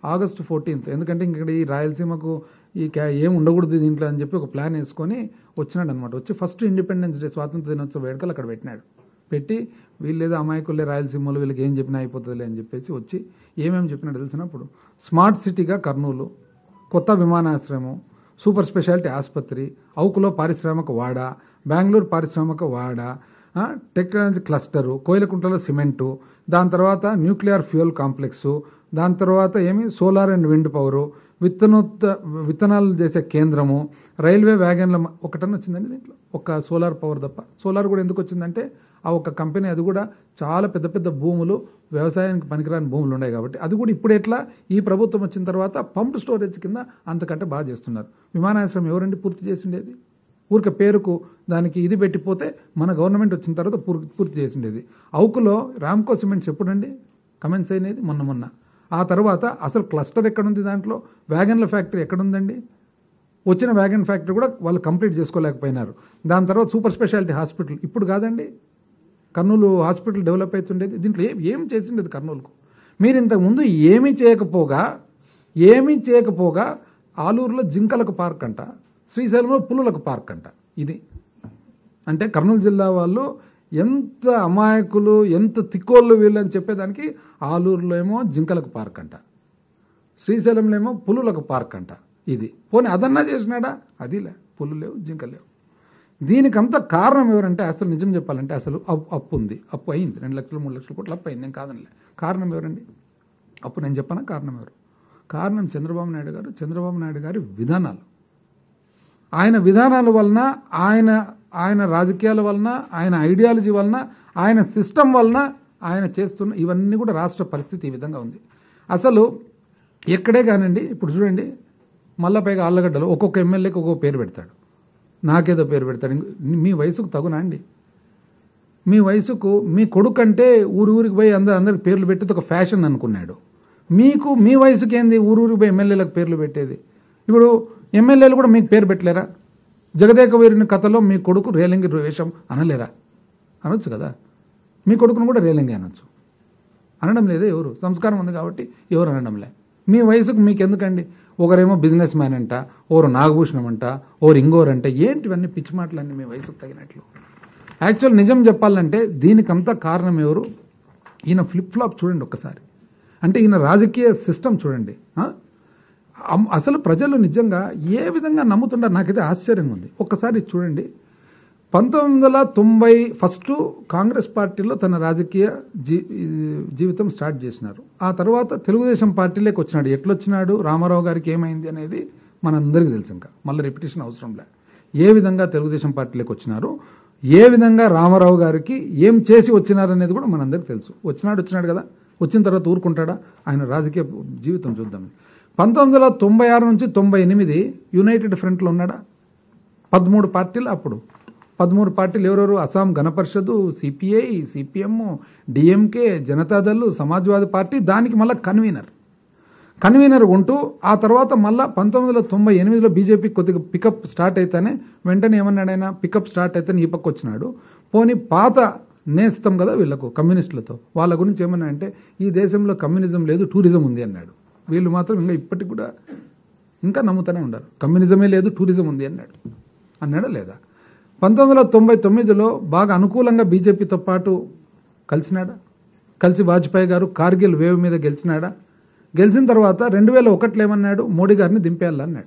ఆగస్టు ఫోర్టీన్త్ ఎందుకంటే ఇక్కడ ఈ రాయలసీమకు ఈ క్యా ఏం ఉండకూడదు దీంట్లో అని చెప్పి ఒక ప్లాన్ వేసుకొని వచ్చినాడు అనమాట వచ్చి ఫస్ట్ ఇండిపెండెన్స్ డే స్వాతంత్ర దినోత్సవ వేడుకలు అక్కడ పెట్టినాడు పెట్టి వీళ్ళేదో అమాయకులే రాయలసీమలో వీళ్ళకి ఏం చెప్పినా అయిపోతుందిలే అని చెప్పేసి వచ్చి ఏమేమి చెప్పినాడు తెలిసినప్పుడు స్మార్ట్ సిటీగా కర్నూలు కొత్త విమానాశ్రయం సూపర్ స్పెషాలిటీ ఆసుపత్రి అవుకులో పారిశ్రామిక వాడ బెంగళూరు పారిశ్రామిక వాడ ఆ, టెక్నాలజీ క్లస్టరు కోయిలకుంటలో సిమెంటు దాని తర్వాత న్యూక్లియర్ ఫ్యూయల్ కాంప్లెక్స్ దాని తర్వాత ఏమి సోలార్ అండ్ విండ్ పవరు విత్తనోత్త విత్తనాలు చేసే కేంద్రము రైల్వే వ్యాగన్ల మ- ఒకటన్నా వచ్చిందండి దీంట్లో ఒక సోలార్ పవర్ తప్ప సోలార్ కూడా ఎందుకు వచ్చిందంటే ఆ ఒక కంపెనీ అది కూడా చాలా పెద్ద పెద్ద భూములు వ్యవసాయానికి పనికిరాని భూములు ఉన్నాయి కాబట్టి అది కూడా ఇప్పుడు ఎట్లా ఈ ప్రభుత్వం వచ్చిన తర్వాత పంప్ స్టోరేజ్ కింద అంతకంటే బాగా చేస్తున్నారు విమానాశ్రయం ఎవరండి పూర్తి చేసిండేది ఊరికే పేరుకు దానికి ఇది పెట్టిపోతే మన గవర్నమెంట్ వచ్చిన తర్వాత పూర్- పూర్తి చేసిండేది అవుకులో రామ్కో సిమెంట్స్ ఎప్పుడండి కమెంట్స్ అయినది మొన్న మొన్న ఆ తర్వాత అసలు క్లస్టర్ ఎక్కడుంది దాంట్లో వ్యాగన్ల ఫ్యాక్టరీ ఎక్కడుందండి వచ్చిన వ్యాగన్ ఫ్యాక్టరీ కూడా వాళ్ళు కంప్లీట్ చేసుకోలేకపోయినారు దాని తర్వాత సూపర్ స్పెషాలిటీ హాస్పిటల్ ఇప్పుడు కాదండి కర్నూలు హాస్పిటల్ డెవలప్ అవుతుండేది దీంట్లో ఏం ఏం చేసిండేది కర్నూలుకు మీరు ఇంతకు ముందు ఏమీ చేయకపోగా ఏమీ చేయకపోగా ఆలూరులో జింకలకు పార్క్ అంట శ్రీశైలంలో పులులకు పార్క్ అంట ఇది అంటే కర్నూలు జిల్లా వాళ్ళు ఎంత అమాయకులు ఎంత తిక్కోళ్ళు వీళ్ళు అని చెప్పేదానికి ఆలూరులో ఏమో జింకలకు పార్క్ అంట శ్రీశైలంలో ఏమో పులులకు పార్క్ అంట ఇది పోనీ అదన్నా చేసినాడా అది లే పులు లేవు జింకలు లేవు దీనికంతా కారణం ఎవరంటే అసలు నిజం చెప్పాలంటే అసలు అప్పు అప్పు ఉంది అప్పు అయింది రెండు లక్షలు మూడు లక్షల కోట్లు అప్పు అయింది నేను కాదనిలే కారణం ఎవరండి అప్పు నేను చెప్పనా కారణం ఎవరు కారణం చంద్రబాబు నాయుడు గారు చంద్రబాబు నాయుడు గారి విధానాలు ఆయన విధానాల వలన ఆయన ఆయన రాజకీయాల వలన ఆయన ఐడియాలజీ వలన ఆయన సిస్టమ్ వలన ఆయన చేస్తున్న ఇవన్నీ కూడా రాష్ట్ర పరిస్థితి ఈ విధంగా ఉంది అసలు ఎక్కడే కానండి ఇప్పుడు చూడండి మళ్ళా పైగా ఆళ్ళగడ్డలో ఒక్కొక్క ఎమ్మెల్యేకి ఒక్కొక్క పేరు పెడతాడు నాకేదో పేరు పెడతాడు ఇంకో- మీ వయసుకు తగునా అండి మీ వయసుకు మీ కొడుకు అంటే ఊరు ఊరికి పోయి అందరు అందరికి పేర్లు పెట్టేది ఒక ఫ్యాషన్ అనుకున్నాడు మీకు మీ వయసుకి ఏంది ఊరు ఊరికి పోయి ఎమ్మెల్యేలకు పేర్లు పెట్టేది ఇప్పుడు ఎమ్మెల్యేలు కూడా మీకు పేరు పెట్టలేరా జగదేక వీరుని కథలో మీ కొడుకు రేలింగి వేషం అనలేరా అనొచ్చు కదా మీ కొడుకును కూడా రేలింగి అనొచ్చు అనడం లేదే ఎవరు సంస్కారం ఉంది కాబట్టి ఎవరు అనడంలే మీ వయసుకు మీకు ఎందుకండి ఒకరేమో బిజినెస్ మ్యాన్ అంట ఓరు నాగభూషణం అంట ఓరు ఇంగోరంట ఏంటివన్నీ పిచ్చి మాటలన్నీ మీ వయసుకు తగినట్లు యాక్చువల్ నిజం చెప్పాలంటే దీనికంతా కారణం ఎవరు ఈయన ఫ్లిప్ ఫ్లాప్ చూడండి ఒక్కసారి అంటే ఈయన రాజకీయ సిస్టమ్ చూడండి ఆ? అమ్- అసలు ప్రజలు నిజంగా ఏ విధంగా నమ్ముతుంటారు నాకైతే ఆశ్చర్యంగా ఉంది ఒక్కసారి చూడండి పంతొమ్మిది వందల తొంభై ఫస్ట్ కాంగ్రెస్ పార్టీలో తన రాజకీయ జీ జీవితం స్టార్ట్ చేసినారు ఆ తర్వాత తెలుగుదేశం పార్టీలోకి వచ్చినాడు ఎట్లొచ్చినాడు రామారావు గారికి ఏమైంది అనేది మనందరికీ తెలుసు ఇంకా మళ్ళీ రిపిటేషన్ అవసరం లే ఏ విధంగా తెలుగుదేశం పార్టీలోకి వచ్చినారు ఏ విధంగా రామారావు గారికి ఏం చేసి వచ్చినారు అనేది కూడా మనందరికీ తెలుసు వచ్చినాడు వచ్చినాడు కదా వచ్చిన తర్వాత ఊరుకుంటాడా ఆయన రాజకీయ జీవితం చూద్దాం పంతొమ్మిది వందల తొంభై ఆరు నుంచి తొంభై ఎనిమిది యునైటెడ్ ఫ్రంట్లో ఉన్నాడా పదమూడు పార్టీలు అప్పుడు పదమూడు పార్టీలు ఎవరెవరు Assam Gana Parishad CPI CPM DMK Janata Dal Samajwadi party దానికి మళ్ళా కన్వీనర్ కన్వీనర్ ఉంటూ ఆ తర్వాత మళ్ళా పంతొమ్మిది వందల తొంభై ఎనిమిదిలో బీజేపీ కొద్దిగా పికప్ స్టార్ట్ అయితేనే వెంటనే ఏమన్నాడు ఆయన పికప్ స్టార్ట్ అయితే ఈ పక్క వచ్చినాడు పోనీ పాత నేస్తం కదా వీళ్ళకు కమ్యూనిస్టులతో వాళ్ళ గురించి ఏమన్నా అంటే ఈ దేశంలో కమ్యూనిజం లేదు టూరిజం ఉంది అన్నాడు వీళ్ళు మాత్రం ఇంకా ఇప్పటికి కూడా ఇంకా నమ్ముతూనే ఉన్నారు కమ్యూనిజమే లేదు టూరిజం ఉంది అన్నాడు అన్నాడా లేదా పంతొమ్మిది వందల తొంభై తొమ్మిదిలో బాగా అనుకూలంగా బీజేపీతో పాటు కలిసినాడా కలిసి వాజ్పేయి గారు కార్గిల్ వేవ్ మీద గెలిచినాడా గెలిచిన తర్వాత రెండు వేల ఒకటిలో ఏమన్నాడు మోడీ గారిని దింపేయాలన్నాడు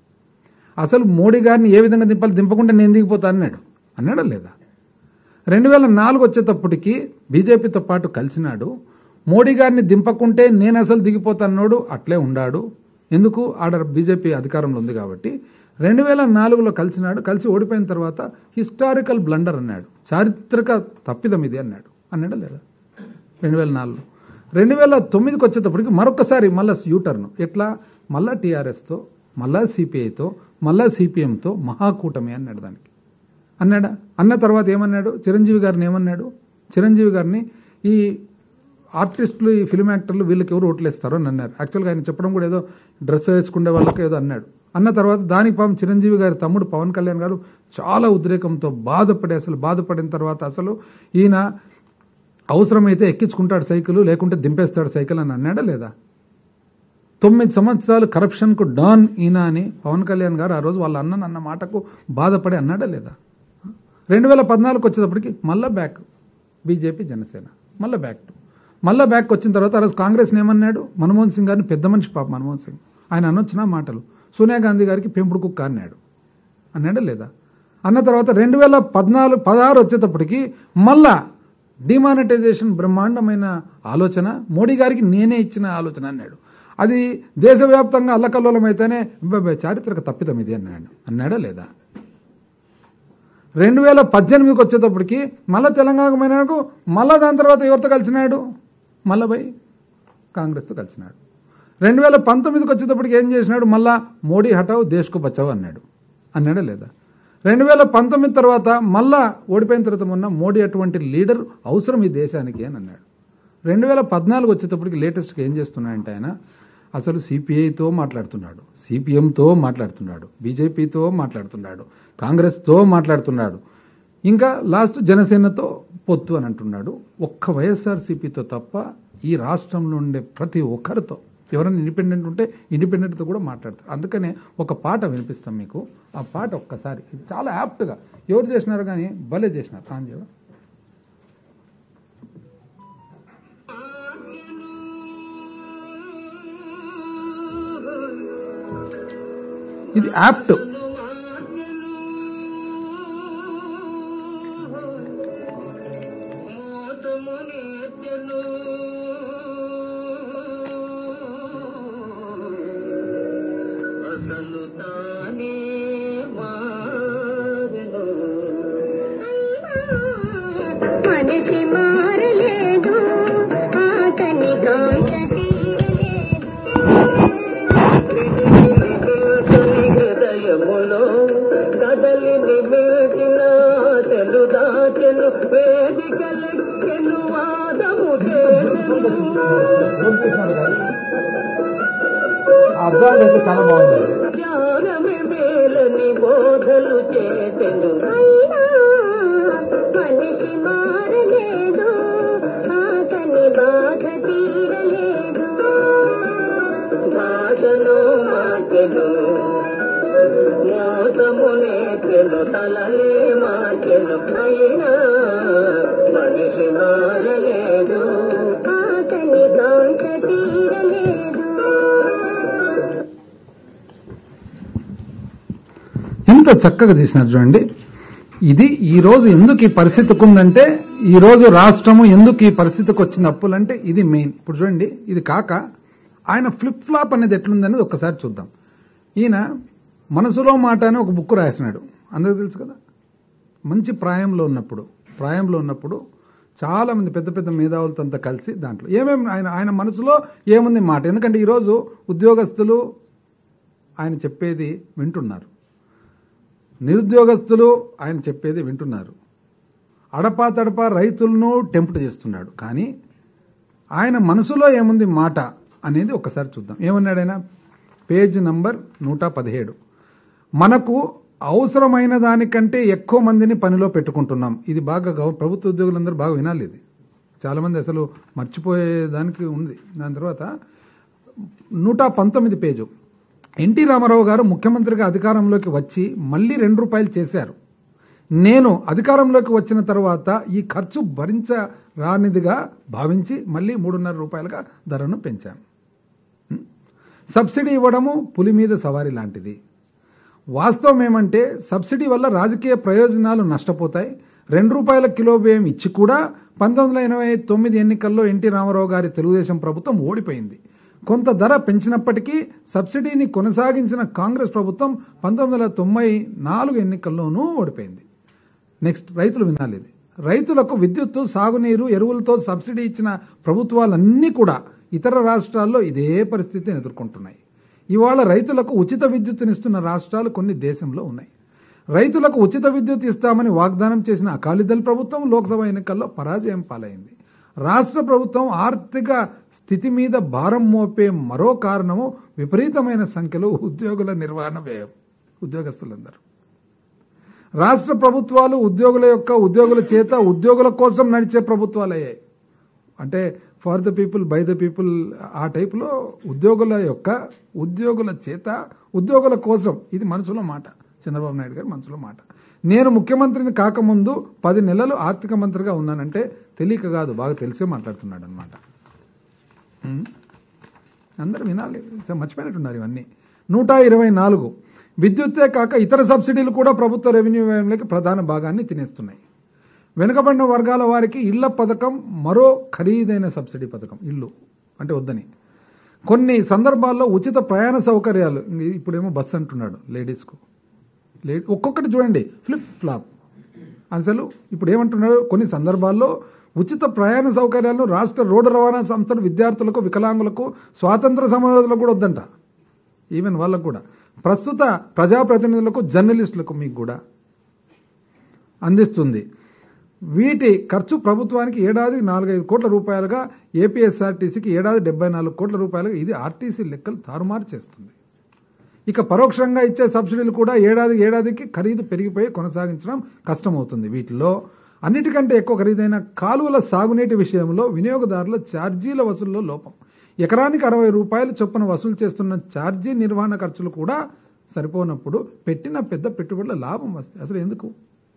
అసలు మోడీ గారిని ఏ విధంగా దింపాలి దింపకుండా నేను దిగిపోతా అన్నాడు అన్నాడా లేదా రెండు వేల నాలుగు వచ్చేటప్పటికి బీజేపీతో పాటు కలిసినాడు మోడీ గారిని దింపకుంటే నేను అసలు దిగిపోతాన్నోడు అట్లే ఉండాడు ఎందుకు ఆడ బీజేపీ అధికారంలో ఉంది కాబట్టి రెండు వేల నాలుగులో కలిసినాడు కలిసి ఓడిపోయిన తర్వాత హిస్టారికల్ బ్లండర్ అన్నాడు చారిత్రక తప్పిదం ఇది అన్నాడు అన్నాడా లేదా రెండు వేల నాలుగులో రెండు వేల తొమ్మిదికి వచ్చేటప్పటికి మరొకసారి మళ్ళా యూటర్న్ ఎట్లా మళ్ళా టీఆర్ఎస్తో మళ్ళా సిపిఐతో మళ్ళా సిపిఎంతో మహాకూటమి అన్నాడు దానికి అన్నాడా అన్న తర్వాత ఏమన్నాడు చిరంజీవి గారిని ఏమన్నాడు చిరంజీవి గారిని ఈ ఆర్టిస్టులు ఈ ఫిల్మ్ యాక్టర్లు వీళ్ళకి ఎవరు ఓట్లేస్తారో అని అన్నారు యాక్చువల్గా ఆయన చెప్పడం కూడా ఏదో డ్రెస్ వేసుకునే వాళ్ళకి ఏదో అన్నాడు అన్న తర్వాత దానికి పాపం చిరంజీవి గారి తమ్ముడు పవన్ కళ్యాణ్ గారు చాలా ఉద్రేకంతో బాధపడి అసలు బాధపడిన తర్వాత అసలు ఈయన అవసరమైతే ఎక్కించుకుంటాడు సైకిల్ లేకుంటే దింపేస్తాడు సైకిల్ అని అన్నాడా లేదా తొమ్మిది సంవత్సరాలు కరప్షన్కు డాన్ ఈయన అని పవన్ కళ్యాణ్ గారు ఆ రోజు వాళ్ళ అన్న అన్న మాటకు బాధపడి అన్నాడా లేదా రెండు వేల పద్నాలుగు వచ్చేటప్పటికి మళ్ళా బ్యాక్ బీజేపీ జనసేన మళ్ళా బ్యాక్ టు మళ్ళా బ్యాక్ వచ్చిన తర్వాత ఆ రోజు కాంగ్రెస్ ఏమన్నాడు మన్మోహన్ సింగ్ గారిని పెద్ద మనిషి పాప మన్మోహన్ సింగ్ ఆయన అనొచ్చిన మాటలు సోనియా గాంధీ గారికి పెంపుడు కుక్క అన్నాడు అన్నాడా లేదా అన్న తర్వాత రెండు వేల పద్నాలుగు పదహారు వచ్చేటప్పటికి మళ్ళా డిమానిటైజేషన్ బ్రహ్మాండమైన ఆలోచన మోడీ గారికి నేనే ఇచ్చిన ఆలోచన అన్నాడు అది దేశవ్యాప్తంగా అల్లకల్లోలం అయితేనే "అబ్బబ్బే, చారిత్రక తప్పిదం ఇది అన్నాడు అన్నాడా లేదా రెండు వేల పద్దెనిమిదికి వచ్చేటప్పటికి మళ్ళా తెలంగాణకు పోయినాడు మళ్ళా దాని తర్వాత ఎవరితో కలిసినాడు మళ్ళా పోయి కాంగ్రెస్తో కలిసినాడు రెండు వేల పంతొమ్మిదికి వచ్చేటప్పటికి ఏం చేసినాడు మళ్ళా మోడీ హటావ్ దేశ్కు బచావ్ అన్నాడు అన్నాడా లేదా రెండు వేల పంతొమ్మిది తర్వాత మళ్ళా ఓడిపోయిన తర్వాత మొన్న మోడీ అటువంటి లీడర్ అవసరం ఈ దేశానికి అని అన్నాడు రెండు వేల పద్నాలుగు వచ్చేటప్పటికి లేటెస్ట్గా ఏం చేస్తున్నాడంటే ఆయన అసలు సిపిఐతో మాట్లాడుతున్నాడు సిపిఎంతో మాట్లాడుతున్నాడు బీజేపీతో మాట్లాడుతున్నాడు కాంగ్రెస్తో మాట్లాడుతున్నాడు ఇంకా లాస్ట్ జనసేనతో పొత్తు అని అంటున్నాడు ఒక్క వైఎస్ఆర్సీపీతో తప్ప ఈ రాష్ట్రంలో ఉండే ప్రతి ఒక్కరితో ఎవరైనా ఇండిపెండెంట్ ఉంటే ఇండిపెండెంట్తో కూడా మాట్లాడతారు అందుకనే ఒక పాట వినిపిస్తాం మీకు ఆ పాట ఒక్కసారి ఇది చాలా యాప్ట్గా ఎవరు చేసినారు కానీ భలే చేసినారు ఆన్ చేయవా? ఇది యాప్ట్ అసలు తానే మారెను మనిషి మారలేదు ఆతని కాంక్ష తీరలేదు తొలి హృదయములో కదలిని మేచిన తెలు దాచెను వేదికలెక్కెను వాదము చేసెను అర్థాలు అయితే చాలా బాగుంది జ్ఞానమే మేలని బోధలు చేసెను అయినా మనిషి మారలేదు ఆతని బాధ తీరలేదు భాషను మార్చెను మోసమునే తెలు తలలే మార్చెను అయినా మనిషి మారలేదు ఆతని కాంక్ష తీరలేదు ఎంత చక్కగా తీసినారు చూడండి ఇది ఈ రోజు ఎందుకు ఈ పరిస్థితికి ఉందంటే ఈ రోజు రాష్ట్రము ఎందుకు ఈ పరిస్థితికి వచ్చిన అప్పులంటే ఇది మెయిన్ ఇప్పుడు చూడండి ఇది కాక ఆయన ఫ్లిప్ ఫ్లాప్ అనేది ఎట్లుందనేది ఒక్కసారి చూద్దాం ఈయన మనసులో మాట అని ఒక బుక్ రాసినాడు అందరికి తెలుసు కదా మంచి ప్రాయంలో ఉన్నప్పుడు ప్రాయంలో ఉన్నప్పుడు చాలా మంది పెద్ద పెద్ద మేధావులతో అంతా కలిసి దాంట్లో ఏమేమి ఆయన ఆయన మనసులో ఏముంది మాట ఎందుకంటే ఈరోజు ఉద్యోగస్తులు ఆయన చెప్పేది వింటున్నారు నిరుద్యోగస్తులు ఆయన చెప్పేది వింటున్నారు అడపా తడపా రైతులను టెంప్ట్ చేస్తున్నాడు కానీ ఆయన మనసులో ఏముంది మాట అనేది ఒకసారి చూద్దాం ఏమన్నాడు ఆయన పేజ్ నంబర్ నూట పదిహేడు మనకు అవసరమైన దానికంటే ఎక్కువ మందిని పనిలో పెట్టుకుంటున్నాం ఇది బాగా గవ- ప్రభుత్వ ఉద్యోగులందరూ బాగా వినాలి ఇది చాలా మంది అసలు మర్చిపోయే దానికి ఉంది దాని తర్వాత నూట పంతొమ్మిది పేజు ఎన్టీ రామారావు గారు ముఖ్యమంత్రిగా అధికారంలోకి వచ్చి మళ్ళీ రెండు రూపాయలు చేశారు నేను అధికారంలోకి వచ్చిన తర్వాత ఈ ఖర్చు భరించరానిదిగా భావించి మళ్ళీ మూడున్నర రూపాయలుగా ధరను పెంచాను హ్మ్? సబ్సిడీ ఇవ్వడము పులి మీద సవారీ లాంటిది వాస్తవం ఏమంటే సబ్సిడీ వల్ల రాజకీయ ప్రయోజనాలు నష్టపోతాయి రెండు రూపాయల కిలో వ్యయం ఇచ్చి కూడా పంతొమ్మిది వందల ఎనభై తొమ్మిది ఎన్నికల్లో ఎన్టీ రామారావు గారి తెలుగుదేశం ప్రభుత్వం ఓడిపోయింది కొంత ధర పెంచినప్పటికీ సబ్సిడీని కొనసాగించిన కాంగ్రెస్ ప్రభుత్వం పంతొమ్మిది వందల తొంభై నాలుగు ఎన్నికల్లోనూ ఓడిపోయింది నెక్స్ట్ రైతులు వినాలి ఇది రైతులకు విద్యుత్తు సాగునీరు ఎరువులతో సబ్సిడీ ఇచ్చిన ప్రభుత్వాలన్నీ కూడా ఇతర రాష్ట్రాల్లో ఇదే పరిస్థితిని ఎదుర్కొంటున్నాయి ఇవాళ రైతులకు ఉచిత విద్యుత్తునిస్తున్న రాష్ట్రాలు కొన్ని దేశంలో ఉన్నాయి రైతులకు ఉచిత విద్యుత్ ఇస్తామని వాగ్దానం చేసిన అకాలీదళ్ ప్రభుత్వం లోక్సభ ఎన్నికల్లో పరాజయం పాలైంది రాష్ట్ర ప్రభుత్వం ఆర్థిక స్థితి మీద భారం మోపే మరో కారణము విపరీతమైన సంఖ్యలో ఉద్యోగుల నిర్వహణ వ్యయం ఉద్యోగస్తులందరూ రాష్ట్ర ప్రభుత్వాలు ఉద్యోగుల యొక్క ఉద్యోగుల చేత ఉద్యోగుల కోసం నడిచే ప్రభుత్వాలయ్యాయి అంటే for the people by the people ఆ టైపులో ఉద్యోగుల యొక్క ఉద్యోగుల చేత ఉద్యోగుల కోసం ఇది మనసులో మాట చంద్రబాబు నాయుడు గారి మనసులో మాట నేను ముఖ్యమంత్రిని కాకముందు పది నెలలు ఆర్థిక మంత్రిగా ఉన్నానంటే తెలియక కాదు బాగా తెలిసే మాట్లాడుతున్నాడు అనమాట అందరూ వినాలి సరే, మర్చిపోయినట్టున్నారు ఇవన్నీ నూట ఇరవై నాలుగు విద్యుత్తే కాక ఇతర సబ్సిడీలు కూడా ప్రభుత్వ రెవెన్యూ వ్యయంలోకి ప్రధాన భాగాన్ని తినేస్తున్నాయి వెనుకబడిన వర్గాల వారికి ఇళ్ల పథకం మరో ఖరీదైన సబ్సిడీ పథకం ఇల్లు అంటే వద్దని కొన్ని సందర్భాల్లో ఉచిత ప్రయాణ సౌకర్యాలు ఇంక ఇప్పుడేమో బస్ అంటున్నాడు లేడీస్కు లే ఒక్కొక్కటి చూడండి ఫ్లిప్ ఫ్లాప్ అసలు ఇప్పుడు ఏమంటున్నాడు కొన్ని సందర్భాల్లో ఉచిత ప్రయాణ సౌకర్యాలను రాష్ట్ర రోడ్డు రవాణా సంస్థలు విద్యార్థులకు వికలాంగులకు స్వాతంత్ర సమయోధులకు కూడా వద్దంట ఈవెన్ వాళ్ళకు కూడా ప్రస్తుత ప్రజాప్రతినిధులకు జర్నలిస్టులకు మీకు కూడా అందిస్తుంది వీటి ఖర్చు ప్రభుత్వానికి ఏడాది నాలుగైదు కోట్ల రూపాయలుగా ఏపీఎస్ఆర్టీసీకి ఏడాది డెబ్బై నాలుగు కోట్ల రూపాయలుగా ఇది ఆర్టీసీ లెక్కలు తారుమారు చేస్తుంది ఇక పరోక్షంగా ఇచ్చే సబ్సిడీలు కూడా ఏడాది ఏడాదికి ఖరీదు పెరిగిపోయి కొనసాగించడం కష్టమవుతుంది వీటిలో అన్నిటికంటే ఎక్కువ ఖరీదైన కాలువల సాగునీటి విషయంలో వినియోగదారుల ఛార్జీల వసూల్లో లోపం ఎకరానికి అరవై రూపాయలు చొప్పున వసూలు చేస్తున్న ఛార్జీ నిర్వహణ ఖర్చులు కూడా సరిపోనప్పుడు పెట్టిన పెద్ద పెట్టుబడుల లాభం వస్తుంది అసలు ఎందుకు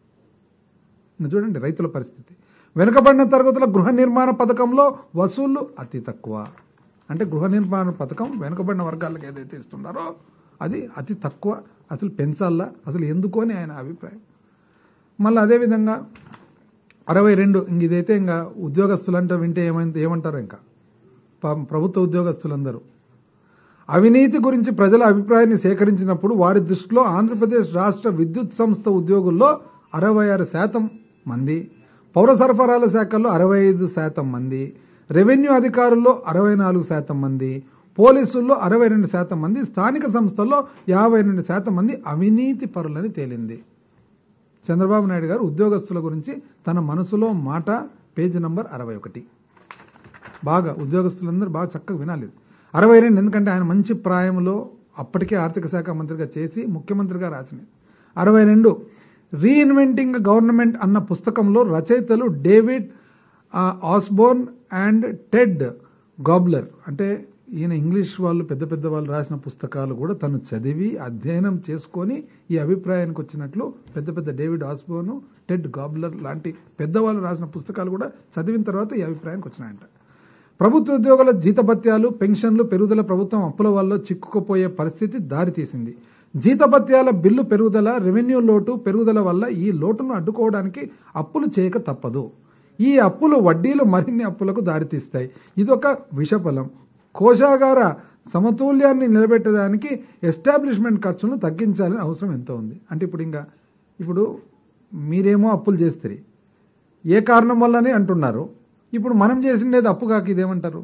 ఇంకా చూడండి రైతుల పరిస్థితి వెనుకబడిన తరగతుల గృహ నిర్మాణ పథకంలో వసూళ్లు అతి తక్కువ అంటే గృహ నిర్మాణ పథకం వెనుకబడిన వర్గాలకు ఏదైతే ఇస్తున్నారో అది అతి తక్కువ అసలు పెంచాలా అసలు ఎందుకు అని ఆయన అభిప్రాయం మళ్ళీ అదేవిధంగా అరవై రెండు ఇంక ఇదైతే ఇంకా ఉద్యోగస్తులంటే వింటే ఏమైంది ఏమంటారు ఇంకా పాపం ప్రభుత్వ ఉద్యోగస్తులందరూ అవినీతి గురించి ప్రజల అభిప్రాయాన్ని సేకరించినప్పుడు వారి దృష్టిలో ఆంధ్రప్రదేశ్ రాష్ట్ర విద్యుత్ సంస్థ ఉద్యోగుల్లో అరవై ఆరు శాతం మంది పౌర సరఫరాల శాఖల్లో అరవై ఐదు శాతం మంది రెవెన్యూ అధికారుల్లో అరవై నాలుగు శాతం మంది పోలీసుల్లో అరవై రెండు శాతం మంది స్థానిక సంస్థల్లో యాభై రెండు శాతం మంది అవినీతి పరులని తేలింది చంద్రబాబు నాయుడు గారు ఉద్యోగస్తుల గురించి తన మనసులో మాట పేజీ నంబర్ అరవై ఒకటి బాగా ఉద్యోగస్తులందరూ బాగా చక్కగా వినాలి అరవై రెండు ఎందుకంటే ఆయన మంచి ప్రాయంలో అప్పటికే ఆర్థిక శాఖ మంత్రిగా చేసి ముఖ్యమంత్రిగా రాసినది అరవై రెండు రీఇన్వెంటింగ్ గవర్నమెంట్ అన్న పుస్తకంలో రచయితలు డేవిడ్ ఆ, ఆస్బోర్న్ అండ్ టెడ్ గాబ్లర్ అంటే ఈయన ఇంగ్లీష్ వాళ్ళు పెద్ద పెద్ద వాళ్ళు రాసిన పుస్తకాలు కూడా తను చదివి అధ్యయనం చేసుకొని ఈ అభిప్రాయానికి వచ్చినట్లు పెద్ద పెద్ద డేవిడ్ ఆస్బోర్న్ టెడ్ గాబ్లర్ లాంటి పెద్దవాళ్ళు రాసిన పుస్తకాలు కూడా చదివిన తర్వాత ఈ అభిప్రాయానికి వచ్చినాయంట ప్రభుత్వ ఉద్యోగుల జీతభత్యాలు పెన్షన్లు పెరుగుదల ప్రభుత్వం అప్పుల వల్ల చిక్కుకుపోయే పరిస్థితి దారితీసింది జీతభత్యాల బిల్లు పెరుగుదల రెవెన్యూ లోటు పెరుగుదల వల్ల ఈ లోటును అడ్డుకోవడానికి అప్పులు చేయక తప్పదు ఈ అప్పులు వడ్డీలు మరిన్ని అప్పులకు దారితీస్తాయి ఇదొక విషఫలం కోశాగార సమతుల్యాన్ని నిలబెట్టడానికి ఎస్టాబ్లిష్మెంట్ ఖర్చును తగ్గించాలని అవసరం ఎంతో ఉంది అంటే ఇప్పుడు ఇంకా ఇప్పుడు మీరేమో అప్పులు చేస్తారు ఏ కారణం వల్లనే అంటున్నారు ఇప్పుడు మనం చేసిండేది అప్పు కాక ఇదేమంటారు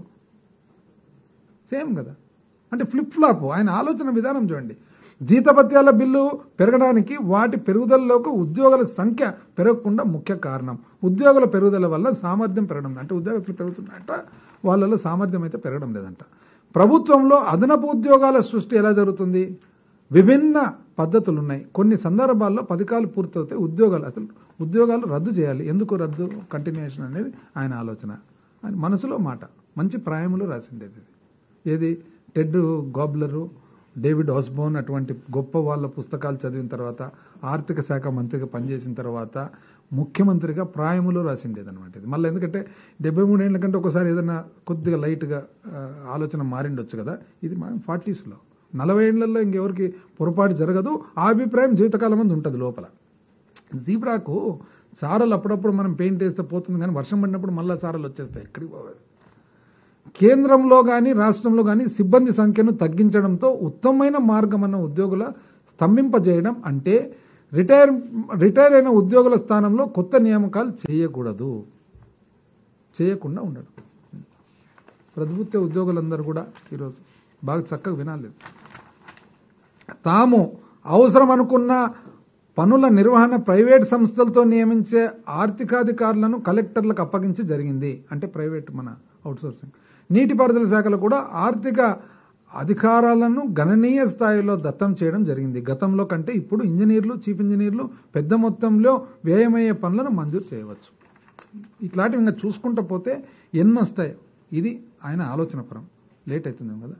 సేమ్ కదా అంటే ఫ్లిప్ ఫ్లాప్ ఆయన ఆలోచన విధానం చూడండి జీతభత్యాల బిల్లు పెరగడానికి వాటి పెరుగుదలలోకి ఉద్యోగుల సంఖ్య పెరగకుండా ముఖ్య కారణం ఉద్యోగుల పెరుగుదల వల్ల సామర్థ్యం పెరగడం అంటే ఉద్యోగస్తులు పెరుగుతున్నాయంట వాళ్ళలో సామర్థ్యం అయితే పెరగడం లేదంట ప్రభుత్వంలో అదనపు ఉద్యోగాల సృష్టి ఎలా జరుగుతుంది విభిన్న పద్ధతులు ఉన్నాయి కొన్ని సందర్భాల్లో పథకాలు పూర్తవుతాయి ఉద్యోగాలు అసలు ఉద్యోగాలు రద్దు చేయాలి ఎందుకు రద్దు కంటిన్యూషన్ అనేది ఆయన ఆలోచన ఆయన మనసులో మాట మంచి ప్రాయములో రాసిండేది ఇది. ఏది టెడ్ గాబ్లరు డేవిడ్ ఆస్బోన్ అటువంటి గొప్ప వాళ్ళ పుస్తకాలు చదివిన తర్వాత ఆర్థిక శాఖ మంత్రిగా పనిచేసిన తర్వాత ముఖ్యమంత్రిగా ప్రాయములో రాసిండేది అనమాట ఇది మళ్ళీ ఎందుకంటే డెబ్బై మూడేళ్ల కంటే ఒకసారి ఏదైనా కొద్దిగా లైట్గా ఆ, ఆలోచన మారిండొచ్చు కదా ఇది మా ఫార్టీస్లో నలభై ఏళ్లలో ఇంకెవరికి పొరపాటు జరగదు ఆ అభిప్రాయం జీవితకాలం మంది ఉంటుంది లోపల జీబ్రాకు సారలు అప్పుడప్పుడు మనం పెయింట్ వేస్తే పోతుంది కానీ వర్షం పడినప్పుడు మళ్ళీ సారలు వచ్చేస్తాయి ఎక్కడికి పోవాలి కేంద్రంలో కానీ రాష్ట్రంలో కానీ సిబ్బంది సంఖ్యను తగ్గించడంతో ఉత్తమమైన మార్గం అన్న ఉద్యోగుల స్తంభింపజేయడం అంటే రిటైర్ రిటైర్ అయిన ఉద్యోగుల స్థానంలో కొత్త నియామకాలు చేయకూడదు చేయకుండా ఉండడం ప్రభుత్వ ఉద్యోగులందరూ కూడా ఈరోజు బాగా చక్కగా వినాలి తాము అవసరం అనుకున్న పనుల నిర్వహణ ప్రైవేట్ సంస్థలతో నియమించే ఆర్థికాధికారులను కలెక్టర్లకు అప్పగించి జరిగింది అంటే ప్రైవేట్ మన అవుట్సోర్సింగ్ నీటిపారుదల శాఖలో కూడా ఆర్థిక అధికారాలను గణనీయ స్థాయిలో దత్తం చేయడం జరిగింది గతంలో కంటే ఇప్పుడు ఇంజనీర్లు చీఫ్ ఇంజనీర్లు పెద్ద మొత్తంలో వ్యయమయ్యే పనులను మంజూరు చేయవచ్చు ఇట్లాంటివి ఇంకా చూసుకుంటూ పోతే ఎన్ని వస్తాయి ఇది ఆయన ఆలోచన పరం లేట్ అవుతుంది కదా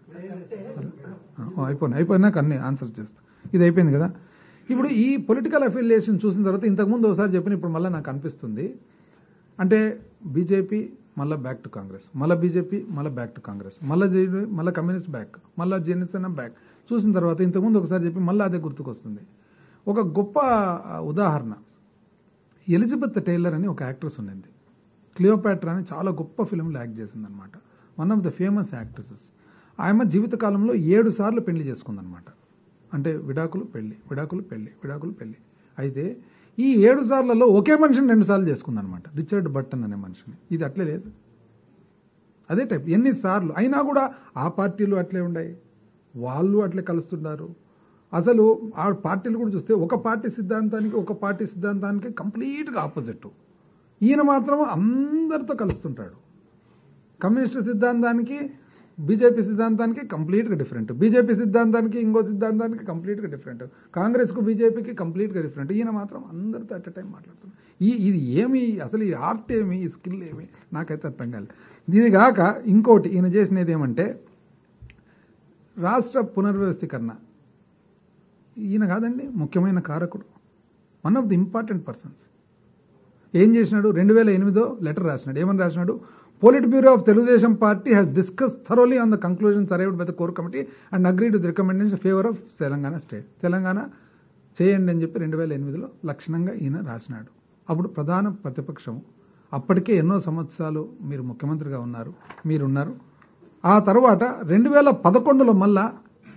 ఆ, అయిపోయింది అయిపోయినాక అన్ని ఆన్సర్ చేస్తా ఇది అయిపోయింది కదా ఇప్పుడు ఈ పొలిటికల్ అఫిలియేషన్ చూసిన తర్వాత ఇంతకుముందు ఒకసారి చెప్పిన ఇప్పుడు మళ్ళీ నాకు అనిపిస్తుంది అంటే బీజేపీ మళ్ళీ బ్యాక్ టు కాంగ్రెస్ మళ్ళీ బీజేపీ మళ్ళీ బ్యాక్ టు కాంగ్రెస్ మళ్ళీ మళ్ళీ కమ్యూనిస్ట్ బ్యాక్ మళ్ళీ జనసేన బ్యాక్ చూసిన తర్వాత ఇంతకుముందు ఒకసారి చెప్పి మళ్ళీ అదే గుర్తుకొస్తుంది ఒక గొప్ప ఆ, ఉదాహరణ ఎలిజబెత్ టైలర్ అని ఒక యాక్ట్రెస్ ఉండింది క్లియోపాట్రా అని చాలా గొప్ప ఫిల్మ్లో యాక్ట్ చేసింది అనమాట one of the famous actresses ఆమె జీవితకాలంలో ఏడు సార్లు పెళ్లి చేసుకుందనమాట అంటే విడాకులు పెళ్లి విడాకులు పెళ్లి విడాకులు పెళ్లి అయితే ఈ ఏడు సార్లలో ఒకే మనిషిని రెండు సార్లు చేసుకుందనమాట రిచర్డ్ బట్టన్ అనే మనిషిని ఇది అట్లే లేదు అదే టైప్ ఎన్నిసార్లు అయినా కూడా ఆ పార్టీలు అట్లే ఉన్నాయి వాళ్ళు అట్లే కలుస్తున్నారు అసలు ఆ పార్టీలు కూడా చూస్తే ఒక పార్టీ సిద్ధాంతానికి ఒక పార్టీ సిద్ధాంతానికి కంప్లీట్గా ఆపోజిట్ ఈయన మాత్రం అందరితో కలుస్తుంటాడు కమ్యూనిస్ట్ సిద్ధాంతానికి బీజేపీ సిద్ధాంతానికి కంప్లీట్గా డిఫరెంట్ బీజేపీ సిద్ధాంతానికి ఇంకో సిద్ధాంతానికి కంప్లీట్గా డిఫరెంట్ కాంగ్రెస్కు బీజేపీకి కంప్లీట్గా డిఫరెంట్ ఈయన మాత్రం అందరితో అట్ టైం మాట్లాడుతున్నాడు ఈ ఇది ఏమి అసలు ఈ ఆర్ట్ ఏమి ఈ స్కిల్ ఏమి నాకైతే అర్థం కాలేదు దీని కాక ఇంకోటి ఈయన చేసినది ఏమంటే రాష్ట్ర పునర్వ్యవస్థీకరణ ఈయన కాదండి ముఖ్యమైన కారకుడు one of the important persons ఏం చేసినాడు రెండు వేల ఎనిమిదో లెటర్ రాసినాడు ఏమని రాసినాడు politburo of Telugu Desam party has discuss thoroughly on the conclusions arrived by the core committee and agreed with recommendation favour of Telangana state Telangana చేయండి అని చెప్పి రెండు వేల ఎనిమిదిలో లక్షణంగా ఈయన రాసినాడు అప్పుడు ప్రధాన ప్రతిపక్షం అప్పటికే ఎన్నో సంవత్సరాలు మీరు ముఖ్యమంత్రిగా ఉన్నారు మీరున్నారు ఆ తర్వాత రెండు వేల పదకొండులో మళ్ళా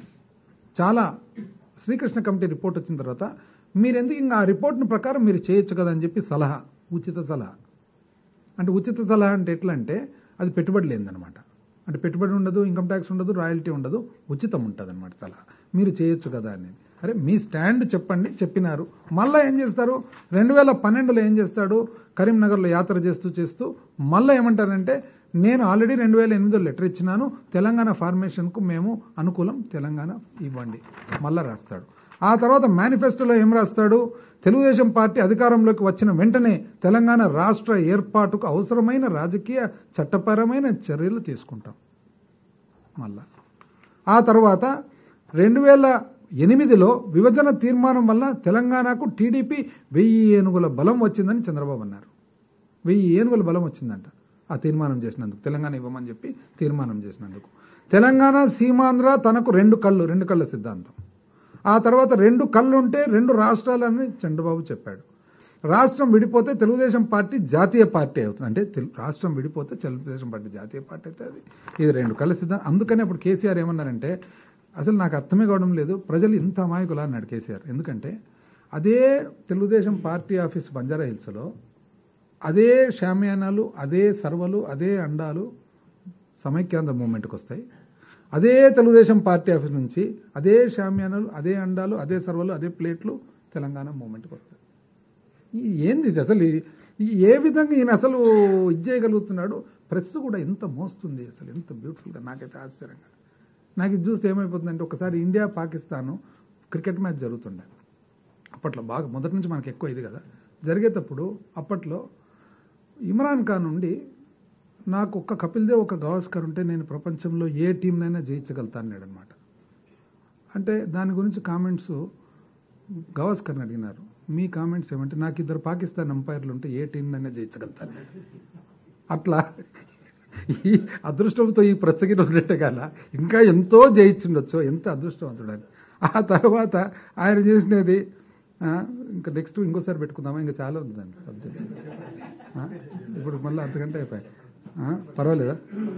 చాలా శ్రీకృష్ణ కమిటీ రిపోర్ట్ వచ్చిన తర్వాత మీరెందుకు ఇంకా ఆ రిపోర్ట్ను ప్రకారం మీరు చేయొచ్చు కదా అని చెప్పి సలహా ఉచిత సలహా అంటే ఉచిత సలహా అంటే ఎట్లా అంటే అది పెట్టుబడి లేదనమాట అంటే పెట్టుబడి ఉండదు ఇన్కమ్ ట్యాక్స్ ఉండదు రాయల్టీ ఉండదు ఉచితం ఉంటుంది అనమాట సలహా మీరు చేయొచ్చు కదా అనేది అరే మీ స్టాండ్ చెప్పండి చెప్పినారు మళ్ళీ ఏం చేస్తారు రెండు వేల పన్నెండులో ఏం చేస్తాడు కరీంనగర్లో యాత్ర చేస్తూ చేస్తూ మళ్ళీ ఏమంటారంటే నేను ఆల్రెడీ రెండు వేల ఎనిమిదిలో లెటర్ ఇచ్చినాను తెలంగాణ ఫార్మేషన్కు మేము అనుకూలం తెలంగాణ ఇవ్వండి మళ్ళా రాస్తాడు ఆ తర్వాత మేనిఫెస్టోలో ఏం రాస్తాడు తెలుగుదేశం పార్టీ అధికారంలోకి వచ్చిన వెంటనే తెలంగాణ రాష్ట్ర ఏర్పాటుకు అవసరమైన రాజకీయ చట్టపరమైన చర్యలు తీసుకుంటాం మళ్ళా ఆ తర్వాత రెండు వేల ఎనిమిదిలో విభజన తీర్మానం వల్ల తెలంగాణకు టీడీపీ వెయ్యి ఏనుగుల బలం వచ్చిందని చంద్రబాబు అన్నారు వెయ్యి ఏనుగుల బలం వచ్చిందంట ఆ తీర్మానం చేసినందుకు తెలంగాణ ఇవ్వమని చెప్పి తీర్మానం చేసినందుకు తెలంగాణ సీమాంధ్ర తనకు రెండు కళ్ళు రెండు కళ్ళ సిద్ధాంతం ఆ తర్వాత రెండు కళ్ళు ఉంటే రెండు రాష్ట్రాలని చంద్రబాబు చెప్పాడు రాష్ట్రం విడిపోతే తెలుగుదేశం పార్టీ జాతీయ పార్టీ అవుతుంది అంటే తెలు- రాష్ట్రం విడిపోతే తెలుగుదేశం పార్టీ జాతీయ పార్టీ అయితే అది ఇది రెండు కళ్ళ సిద్ధాంతం అందుకనే అప్పుడు కేసీఆర్ ఏమన్నారంటే అసలు నాకు అర్థమే కావడం లేదు ప్రజలు ఇంత అమాయకులా అన్నాడు కేసీఆర్ ఎందుకంటే అదే తెలుగుదేశం పార్టీ ఆఫీస్ బంజారా హిల్స్లో అదే షామియానాలు అదే సర్వలు అదే అండాలు సమైక్యాంధ్ర మూమెంట్కి వస్తాయి అదే తెలుగుదేశం పార్టీ ఆఫీస్ నుంచి అదే షామియానాలు అదే అండాలు అదే సర్వలు అదే ప్లేట్లు తెలంగాణ మూమెంట్కి వస్తాయి ఈ ఏంది ఇది అసలు ఈ- ఈ ఏ విధంగా ఈయన అసలు ఇది చేయగలుగుతున్నాడు ప్రెస్ కూడా ఎంత మోస్తుంది అసలు ఎంత బ్యూటిఫుల్గా నాకైతే ఆశ్చర్యంగా నాకు ఇది చూస్తే ఏమైపోతుందంటే ఒకసారి ఇండియా పాకిస్తాను క్రికెట్ మ్యాచ్ జరుగుతుండే అప్పట్లో బాగా మొదటి నుంచి మనకి ఎక్కువ ఇది కదా జరిగేటప్పుడు అప్పట్లో ఇమ్రాన్ ఖాన్ నుండి నాకు ఒక్క కపిల్ దేవ్ ఒక గవాస్కర్ ఉంటే నేను ప్రపంచంలో ఏ టీంనైనా జయించగలుగుతాను అన్నాడు అనమాట అంటే దాని గురించి కామెంట్స్ గవాస్కర్ని అడిగినారు మీ కామెంట్స్ ఏమంటే నాకు ఇద్దరు పాకిస్తాన్ అంపైర్లు ఉంటే ఏ టీంనైనా జయించగలుగుతాను అట్లా ఈ అదృష్టంతో ఈ ప్రసగిన ఉన్నట్టే కాల ఇంకా ఎంతో జయించుండొచ్చు ఎంత అదృష్టవంతుడు అని ఆ తర్వాత ఆయన చేసినది ఆ, ఇంకా నెక్స్ట్ ఇంకోసారి పెట్టుకుందామా ఇంకా చాలా ఉంది దాని సబ్జెక్ట్ ఆ, ఇప్పుడు మళ్ళీ అంతకంటే అయిపోయాయి ఆ, పర్వాలేదా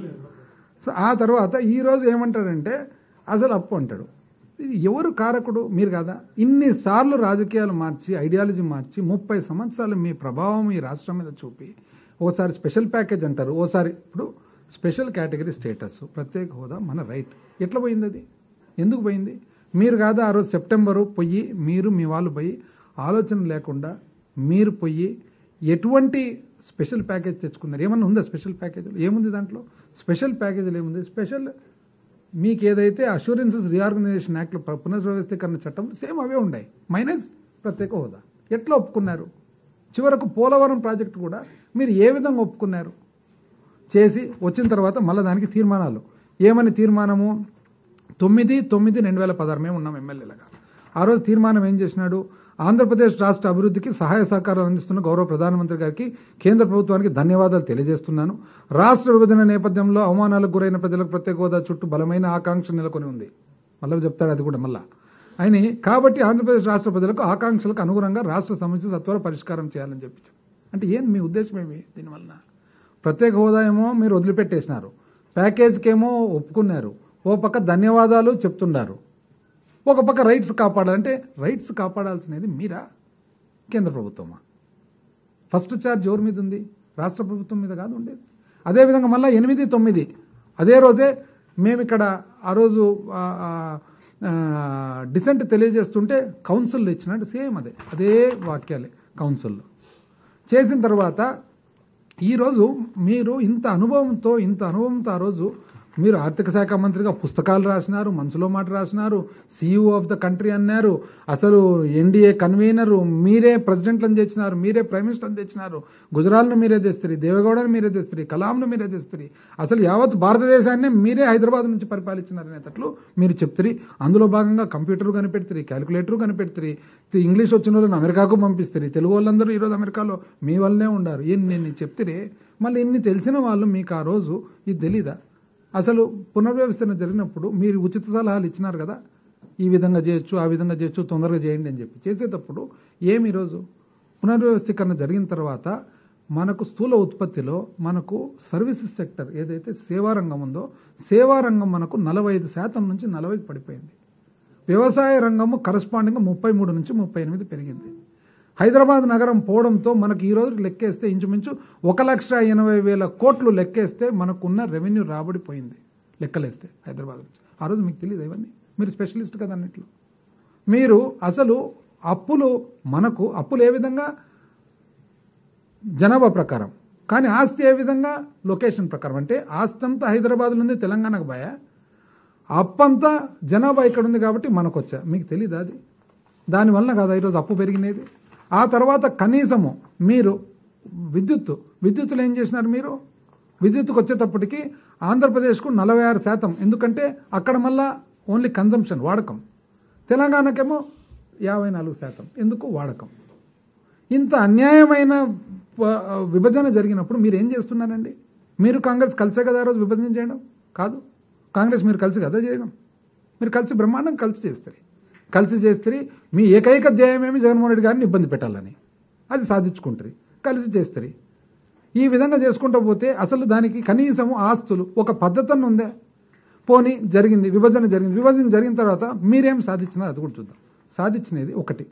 సో ఆ తర్వాత ఈ రోజు ఏమంటాడంటే అసలు అప్పు అంటాడు ఇది ఎవరు కారకుడు మీరు కదా ఇన్నిసార్లు రాజకీయాలు మార్చి ఐడియాలజీ మార్చి ముప్పై సంవత్సరాలు మీ ప్రభావం ఈ రాష్ట్రం మీద చూపి ఓసారి స్పెషల్ ప్యాకేజ్ అంటారు ఓసారి ఇప్పుడు స్పెషల్ కేటగిరీ స్టేటస్ ప్రత్యేక హోదా మన రైట్ ఎట్లా పోయింది అది ఎందుకు పోయింది మీరు కాదా ఆ రోజు సెప్టెంబరు పోయి మీరు మీ వాళ్ళు పోయి ఆలోచన లేకుండా మీరు పోయి ఎటువంటి స్పెషల్ ప్యాకేజ్ తెచ్చుకున్నారు ఏమన్నా ఉందా స్పెషల్ ప్యాకేజ్ ఏముంది దాంట్లో స్పెషల్ ప్యాకేజీలు ఏముంది స్పెషల్ మీకు ఏదైతే అష్యూరెన్సెస్ రీఆర్గనైజేషన్ యాక్ట్లో పునర్వ్యవస్థీకరణ చట్టం సేమ్ అవే ఉన్నాయి మైనస్ ప్రత్యేక హోదా ఎట్లా ఒప్పుకున్నారు చివరకు పోలవరం ప్రాజెక్టు కూడా మీరు ఏ విధంగా ఒప్పుకున్నారు చేసి వచ్చిన తర్వాత మళ్ళీ దానికి తీర్మానాలు ఏమని తీర్మానము తొమ్మిది తొమ్మిది రెండు వేల పదహారు మేము ఉన్నాం ఎమ్మెల్యేలుగా ఆ రోజు తీర్మానం ఏం చేసినాడు ఆంధ్రప్రదేశ్ రాష్ట్ర అభివృద్ధికి సహాయ సహకారాలు అందిస్తున్న గౌరవ ప్రధానమంత్రి గారికి కేంద్ర ప్రభుత్వానికి ధన్యవాదాలు తెలియజేస్తున్నాను రాష్ట్ర విభజన నేపథ్యంలో అవమానాలకు గురైన ప్రజలకు ప్రత్యేక హోదా చుట్టూ బలమైన ఆకాంక్ష నెలకొని ఉంది మళ్ళీ చెప్తాడు అది కూడా మళ్ళా ఆయన కాబట్టి ఆంధ్రప్రదేశ్ రాష్ట్ర ప్రజలకు ఆకాంక్షలకు అనుగుణంగా రాష్ట్ర సమస్య సత్వర పరిష్కారం చేయాలని చెప్పి అంటే ఏం మీ ఉద్దేశం ఏమి దీనివల్ల ప్రత్యేక హోదా ఏమో మీరు వదిలిపెట్టేసినారు ప్యాకేజ్కేమో ఒప్పుకున్నారు ఓ పక్క ధన్యవాదాలు చెప్తున్నారు ఒక పక్క రైట్స్ కాపాడాలంటే రైట్స్ కాపాడాల్సినది మీరా కేంద్ర ప్రభుత్వమా ఫస్ట్ ఛార్జ్ ఎవరి మీద ఉంది రాష్ట్ర ప్రభుత్వం మీద కాదు ఉండేది అదేవిధంగా మళ్ళీ ఎనిమిది తొమ్మిది అదే రోజే మేము ఇక్కడ ఆ రోజు ఆ, ఆ, ఆ, డిసెంట్ తెలియజేస్తుంటే కౌన్సిల్ ఇచ్చినట్టు సేమ్ అదే అదే వాక్యాలే కౌన్సిల్లో చేసిన తర్వాత ఈరోజు మీరు ఇంత అనుభవంతో ఇంత అనుభవంతో ఆ రోజు మీరు ఆర్థిక శాఖ మంత్రిగా పుస్తకాలు రాసినారు మనసులో మాట రాసినారు సీఈఓ ఆఫ్ ద కంట్రీ అన్నారు అసలు ఎన్డీఏ కన్వీనర్ మీరే ప్రెసిడెంట్లను తెచ్చినారు మీరే ప్రైమ్ మినిస్టర్ని తెచ్చినారు గుజరాల్ను మీరే తెస్తారు దేవగౌడను మీరే తెస్తారు కలాంను మీరే తెస్తారు అసలు యావత్ భారతదేశాన్ని మీరే హైదరాబాద్ నుంచి పరిపాలించినారనేటట్లు మీరు చెప్తారు అందులో భాగంగా కంప్యూటర్ కనిపెడతారు క్యాలిక్యులేటర్ కనిపెడతారు ఇంగ్లీష్ వచ్చిన వాళ్ళని అమెరికాకు పంపిస్తారు తెలుగు వాళ్ళందరూ ఈరోజు అమెరికాలో మీ వల్లనే ఉండారు ఏం నేను చెప్తే మళ్ళీ ఇన్ని తెలిసిన వాళ్ళు మీకు ఆ రోజు ఇది తెలీదా అసలు పునర్వ్యవస్థన జరిగినప్పుడు మీరు ఉచిత సలహాలు ఇచ్చినారు కదా ఈ విధంగా చేయొచ్చు ఆ విధంగా చేయొచ్చు తొందరగా చేయండి అని చెప్పి చేసేటప్పుడు ఏమి ఈరోజు పునర్వ్యవస్థీకరణ జరిగిన తర్వాత మనకు స్థూల ఉత్పత్తిలో మనకు సర్వీసెస్ సెక్టర్ ఏదైతే సేవా రంగం ఉందో సేవా రంగం మనకు నలభై ఐదు శాతం నుంచి నలభైకి పడిపోయింది వ్యవసాయ రంగము కరస్పాండింగ్ ముప్పై మూడు నుంచి ముప్పై ఎనిమిది పెరిగింది హైదరాబాద్ నగరం పోవడంతో మనకు ఈ రోజు లెక్కేస్తే ఇంచుమించు ఒక లక్ష ఎనభై వేల కోట్లు లెక్కేస్తే మనకున్న రెవెన్యూ రాబడిపోయింది లెక్కలేస్తే హైదరాబాద్ నుంచి ఆ రోజు మీకు తెలియదు ఇవన్నీ మీరు స్పెషలిస్ట్ కదా అన్నిట్లో మీరు అసలు అప్పులు మనకు అప్పులు ఏ విధంగా జనాభా ప్రకారం కానీ ఆస్తి ఏ విధంగా లొకేషన్ ప్రకారం అంటే ఆస్తి అంతా హైదరాబాద్ నుండి తెలంగాణకు పోయా అప్పంతా జనాభా ఇక్కడ ఉంది కాబట్టి మనకు వచ్చా మీకు తెలియదు అది దానివల్ల కదా ఈరోజు అప్పు పెరిగినది ఆ తర్వాత కనీసము మీరు విద్యుత్ విద్యుత్తులు ఏం చేసినారు మీరు విద్యుత్తుకు వచ్చేటప్పటికి ఆంధ్రప్రదేశ్కు నలభై ఆరు శాతం ఎందుకంటే అక్కడ మళ్ళా ఓన్లీ కన్జంప్షన్ వాడకం తెలంగాణకేమో యాభై నాలుగు శాతం ఎందుకు వాడకం ఇంత అన్యాయమైన ప- విభజన జరిగినప్పుడు మీరు ఏం చేస్తున్నారండి మీరు కాంగ్రెస్ కలిసే కదా ఆ రోజు విభజన చేయడం కాదు కాంగ్రెస్ మీరు కలిసి కదా చేయడం మీరు కలిసి బ్రహ్మాండం కలిసి చేస్తారు కలిసి చేస్తే మీ ఏకైక ధ్యేయం ఏమి జగన్మోహన్ రెడ్డి గారిని ఇబ్బంది పెట్టాలని అది సాధించుకుంటారు కలిసి చేస్తారు ఈ విధంగా చేసుకుంటూ పోతే అసలు దానికి కనీసము ఆస్తులు ఒక పద్ధతి ఉందే పోనీ జరిగింది విభజన జరిగింది విభజన జరిగిన తర్వాత మీరేం సాధించినారు అది కూడా చూద్దాం సాధించినది ఒకటి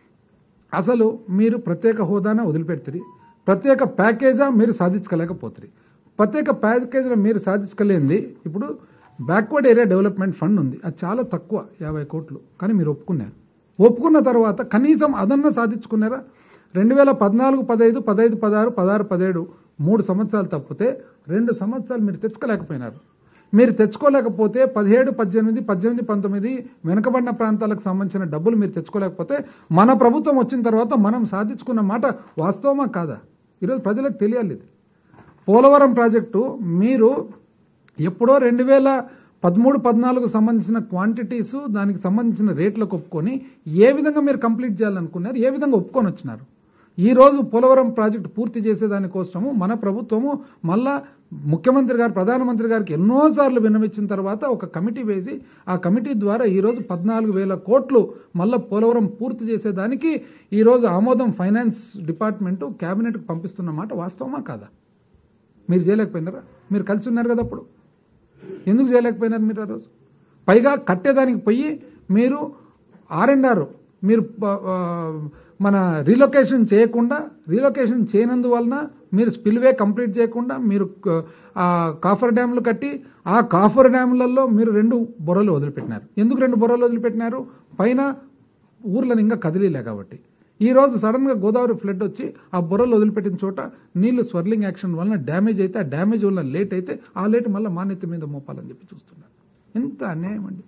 అసలు మీరు ప్రత్యేక హోదాన వదిలిపెడుతుంది ప్రత్యేక ప్యాకేజా మీరు సాధించలేకపోతుంది ప్రత్యేక ప్యాకేజీలో మీరు సాధించలేనిది ఇప్పుడు బ్యాక్వర్డ్ ఏరియా డెవలప్మెంట్ ఫండ్ ఉంది అది చాలా తక్కువ యాభై కోట్లు కానీ మీరు ఒప్పుకున్నారు ఒప్పుకున్న తర్వాత కనీసం అదన్నా సాధించుకున్నారా రెండు వేల పద్నాలుగు పదహైదు పదహైదు పదహారు పదహారు పదిహేడు మూడు సంవత్సరాలు తప్పితే రెండు సంవత్సరాలు మీరు తెచ్చుకోలేకపోయినారు మీరు తెచ్చుకోలేకపోతే పదిహేడు పద్దెనిమిది పద్దెనిమిది పంతొమ్మిది వెనుకబడిన ప్రాంతాలకు సంబంధించిన డబ్బులు మీరు తెచ్చుకోలేకపోతే మన ప్రభుత్వం వచ్చిన తర్వాత మనం సాధించుకున్న మాట వాస్తవమా కాదా ఈరోజు ప్రజలకు తెలియాలి ఇది పోలవరం ప్రాజెక్టు మీరు ఎప్పుడో రెండు వేల పదమూడు పద్నాలుగు సంబంధించిన క్వాంటిటీస్ దానికి సంబంధించిన రేట్లకు ఒప్పుకొని ఏ విధంగా మీరు కంప్లీట్ చేయాలనుకున్నారు ఏ విధంగా ఒప్పుకొని వచ్చినారు ఈ రోజు పోలవరం ప్రాజెక్టు పూర్తి చేసేదానికోసము మన ప్రభుత్వము మళ్ళా ముఖ్యమంత్రి గారు ప్రధానమంత్రి గారికి ఎన్నోసార్లు విన్నవించిన తర్వాత ఒక కమిటీ వేసి ఆ కమిటీ ద్వారా ఈ రోజు పద్నాలుగు వేల కోట్లు మళ్ళా పోలవరం పూర్తి చేసేదానికి ఈ రోజు ఆమోదం ఫైనాన్స్ డిపార్ట్మెంటు కేబినెట్కి పంపిస్తున్న మాట వాస్తవమా కాదా మీరు చేయలేకపోయినారా మీరు కలిసి ఉన్నారు కదా అప్పుడు ఎందుకు చేయలేకపోయినారు మీరు ఆ రోజు పైగా కట్టేదానికి పోయి మీరు ఆర్ అండ్ ఆర్ మీరు ప- ఆ, మన రీలొకేషన్ చేయకుండా రీలొకేషన్ చేయనందువలన మీరు స్పిల్వే కంప్లీట్ చేయకుండా మీరు క- ఆ కాఫర్ డ్యామ్లు కట్టి ఆ కాఫర్ డ్యామ్లలో మీరు రెండు బొర్రలు వదిలిపెట్టినారు ఎందుకు రెండు బొర్రలు వదిలిపెట్టినారు పైన ఊర్లను ఇంకా కదిలీలే కాబట్టి ఈ రోజు సడన్ గా గోదావరి ఫ్లడ్ వచ్చి ఆ బుర్రలు వదిలిపెట్టిన చోట నీళ్లు స్వర్లింగ్ యాక్షన్ వలన డ్యామేజ్ అయితే ఆ డ్యామేజ్ వలన లేట్ అయితే ఆ లేట్ మళ్ళీ మాన్యత మీద మోపాలని చెప్పి చూస్తున్నారు ఎంత అన్యాయం అండి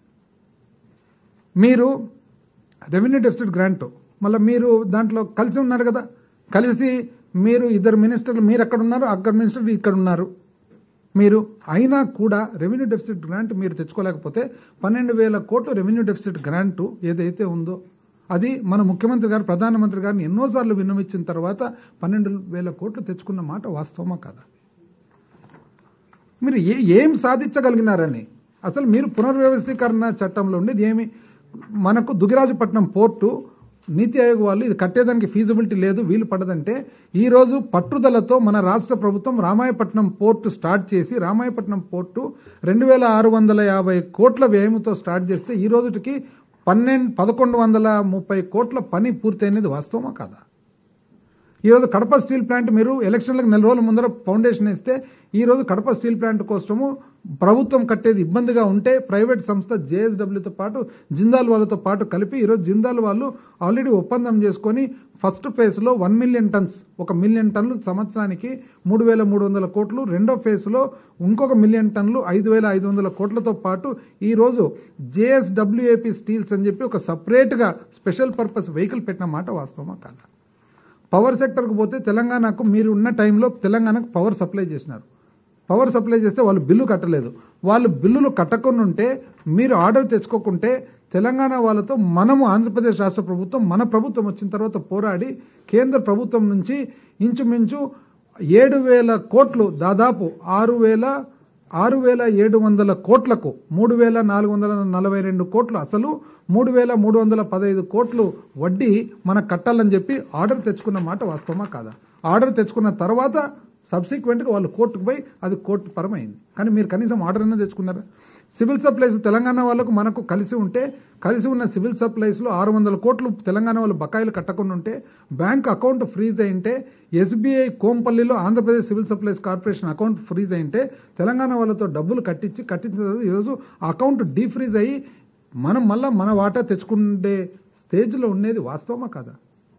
మీరు రెవెన్యూ డెఫిసిట్ గ్రాంట్ మళ్ళీ మీరు దాంట్లో కలిసి ఉన్నారు కదా కలిసి మీరు ఇద్దరు మినిస్టర్లు మీరు అక్కడ ఉన్నారు అక్కడ మినిస్టర్లు ఇక్కడ ఉన్నారు మీరు అయినా కూడా రెవెన్యూ డెఫిసిట్ గ్రాంట్ మీరు తెచ్చుకోలేకపోతే పన్నెండు వేల కోట్లు రెవెన్యూ డెఫిసిట్ గ్రాంట్ ఏదైతే ఉందో అది మన ముఖ్యమంత్రి గారు ప్రధానమంత్రి గారిని ఎన్నోసార్లు విన్నవించిన తర్వాత పన్నెండు వేల కోట్లు తెచ్చుకున్న మాట వాస్తవమా కాదా మీరు ఏ ఏం సాధించగలిగినారని అసలు మీరు పునర్వ్యవస్థీకరణ చట్టంలో ఉండేది ఏమి మనకు దుగిరాజపట్నం పోర్టు నీతి ఆయోగ్ వాళ్ళు ఇది కట్టేదానికి ఫీజిబిలిటీ లేదు వీలు పడదంటే ఈ రోజు పట్టుదలతో మన రాష్ట్ర ప్రభుత్వం రామాయపట్నం పోర్టు స్టార్ట్ చేసి రామాయపట్నం పోర్టు రెండు వేల ఆరు వందల యాభై కోట్ల వ్యయంతో స్టార్ట్ చేస్తే ఈ రోజుకి పన్నెండు పదకొండు వందల ముప్పై కోట్ల పని పూర్తయినది వాస్తవమా కాదా ఈరోజు కడప స్టీల్ ప్లాంట్ మీరు ఎలక్షన్లకు నెల రోజుల ముందర ఫౌండేషన్ ఇస్తే ఈ రోజు కడప స్టీల్ ప్లాంట్ కోసము ప్రభుత్వం కట్టేది ఇబ్బందిగా ఉంటే ప్రైవేట్ సంస్థ జేఎస్డబ్ల్యూతో పాటు జిందాల్ వాళ్ళతో పాటు కలిపి ఈరోజు జిందాల్ వాళ్ళు ఆల్రెడీ ఒప్పందం చేసుకొని ఫస్ట్ ఫేజ్ లో వన్ మిలియన్ టన్స్ ఒక మిలియన్ టన్నులు సంవత్సరానికి మూడు వేల మూడు వందల కోట్లు రెండో ఫేజ్ లో ఇంకొక మిలియన్ టన్నులు ఐదు వేల ఐదు వందల కోట్లతో పాటు ఈ రోజు జేఎస్డబ్ల్యూఏపీ స్టీల్స్ అని చెప్పి ఒక సపరేట్ గా స్పెషల్ పర్పస్ వెహికల్ పెట్టిన మాట వాస్తవమా కాదా పవర్ సెక్టర్కు పోతే తెలంగాణకు మీరు ఉన్న టైంలో తెలంగాణకు పవర్ సప్లై చేసినారు పవర్ సప్లై చేస్తే వాళ్ళు బిల్లు కట్టలేదు వాళ్ళు బిల్లులు కట్టకుండా ఉంటే మీరు ఆర్డర్ తెచ్చుకోకుంటే తెలంగాణ వాళ్ళతో మనము ఆంధ్రప్రదేశ్ రాష్ట్ర ప్రభుత్వం మన ప్రభుత్వం వచ్చిన తర్వాత పోరాడి కేంద్ర ప్రభుత్వం నుంచి ఇంచుమించు ఏడు వేల కోట్లు దాదాపు ఆరు వేల ఆరు వేల ఏడు వందల కోట్లకు మూడు వేల నాలుగు వందల నలభై రెండు కోట్లు అసలు మూడు వేల మూడు వందల పదహైదు కోట్లు వడ్డీ మనకు కట్టాలని చెప్పి ఆర్డర్ తెచ్చుకున్న మాట వాస్తవమా కాదా ఆర్డర్ తెచ్చుకున్న తర్వాత సబ్సిక్వెంట్గా వాళ్ళు కోర్టుకు పోయి అది కోర్టు పరమైంది కానీ మీరు కనీసం ఆర్డర్ అయినా తెచ్చుకున్నారా సివిల్ సప్లైస్ తెలంగాణ వాళ్ళకు మనకు కలిసి ఉంటే కలిసి ఉన్న సివిల్ సప్లైస్ లో ఆరు వందల కోట్లు తెలంగాణ వాళ్ళు బకాయిలు కట్టకుండా ఉంటే బ్యాంక్ అకౌంట్ ఫ్రీజ్ అయింటే ఎస్బీఐ కోంపల్లిలో Andhra Pradesh civil supplies corporation account freeze అయింటే తెలంగాణ వాళ్ళతో డబ్బులు కట్టించి కట్టించిన తర్వాత ఈరోజు అకౌంట్ డీఫ్రీజ్ అయ్యి మనం మళ్ళా మన వాటా తెచ్చుకుండే స్టేజ్లో ఉండేది వాస్తవమా కాదా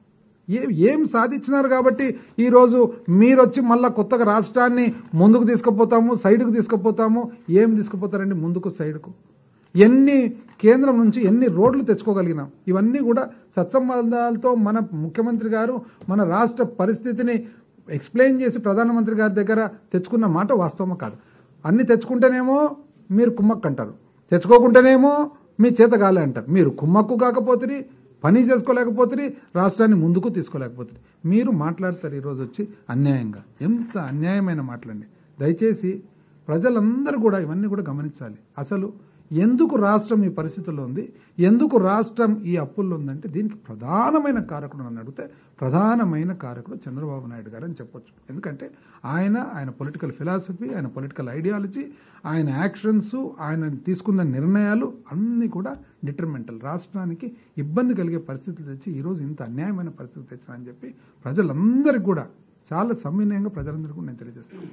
ఏ ఏం సాధించినారు కాబట్టి ఈ రోజు మీరు వచ్చి మళ్ళా కొత్తగా రాష్ట్రాన్ని ముందుకు తీసుకుపోతాము సైడ్కు తీసుకుపోతాము ఏం తీసుకుపోతారండి ముందుకు సైడ్కు ఎన్ని కేంద్రం నుంచి ఎన్ని రోడ్లు తెచ్చుకోగలిగినాం ఇవన్నీ కూడా సత్సంబంధాలతో మన ముఖ్యమంత్రి గారు మన రాష్ట్ర పరిస్థితిని ఎక్స్ప్లెయిన్ చేసి ప్రధానమంత్రి గారి దగ్గర తెచ్చుకున్న మాట వాస్తవమా కాదు అన్ని తెచ్చుకుంటేనేమో మీరు కుమ్మక్కు అంటారు తెచ్చుకోకుంటేనేమో మీ చేత కాలే అంటారు మీరు కుమ్మక్కు కాకపోతే పని చేసుకోలేకపోతే రాష్ట్రాన్ని ముందుకు తీసుకోలేకపోతుంది మీరు మాట్లాడతారు ఈరోజు వచ్చి అన్యాయంగా ఎంత అన్యాయమైన మాటలండి దయచేసి ప్రజలందరూ కూడా ఇవన్నీ కూడా గమనించాలి అసలు ఎందుకు రాష్ట్రం ఈ పరిస్థితుల్లో ఉంది ఎందుకు రాష్ట్రం ఈ అప్పుల్లో ఉందంటే దీనికి ప్రధానమైన కారకుడు నన్ను అడిగితే ప్రధానమైన కారకుడు చంద్రబాబు నాయుడు గారు అని చెప్పొచ్చు ఎందుకంటే ఆయన ఆయన పొలిటికల్ ఫిలాసఫీ ఆయన పొలిటికల్ ఐడియాలజీ ఆయన యాక్షన్స్ ఆయన తీసుకున్న నిర్ణయాలు అన్నీ కూడా డిటర్మెంటల్ రాష్ట్రానికి ఇబ్బంది కలిగే పరిస్థితులు తెచ్చి ఈరోజు ఇంత అన్యాయమైన పరిస్థితి తెచ్చానని చెప్పి ప్రజలందరికీ కూడా చాలా సమ్మినయంగా ప్రజలందరికీ కూడా నేను తెలియజేస్తాను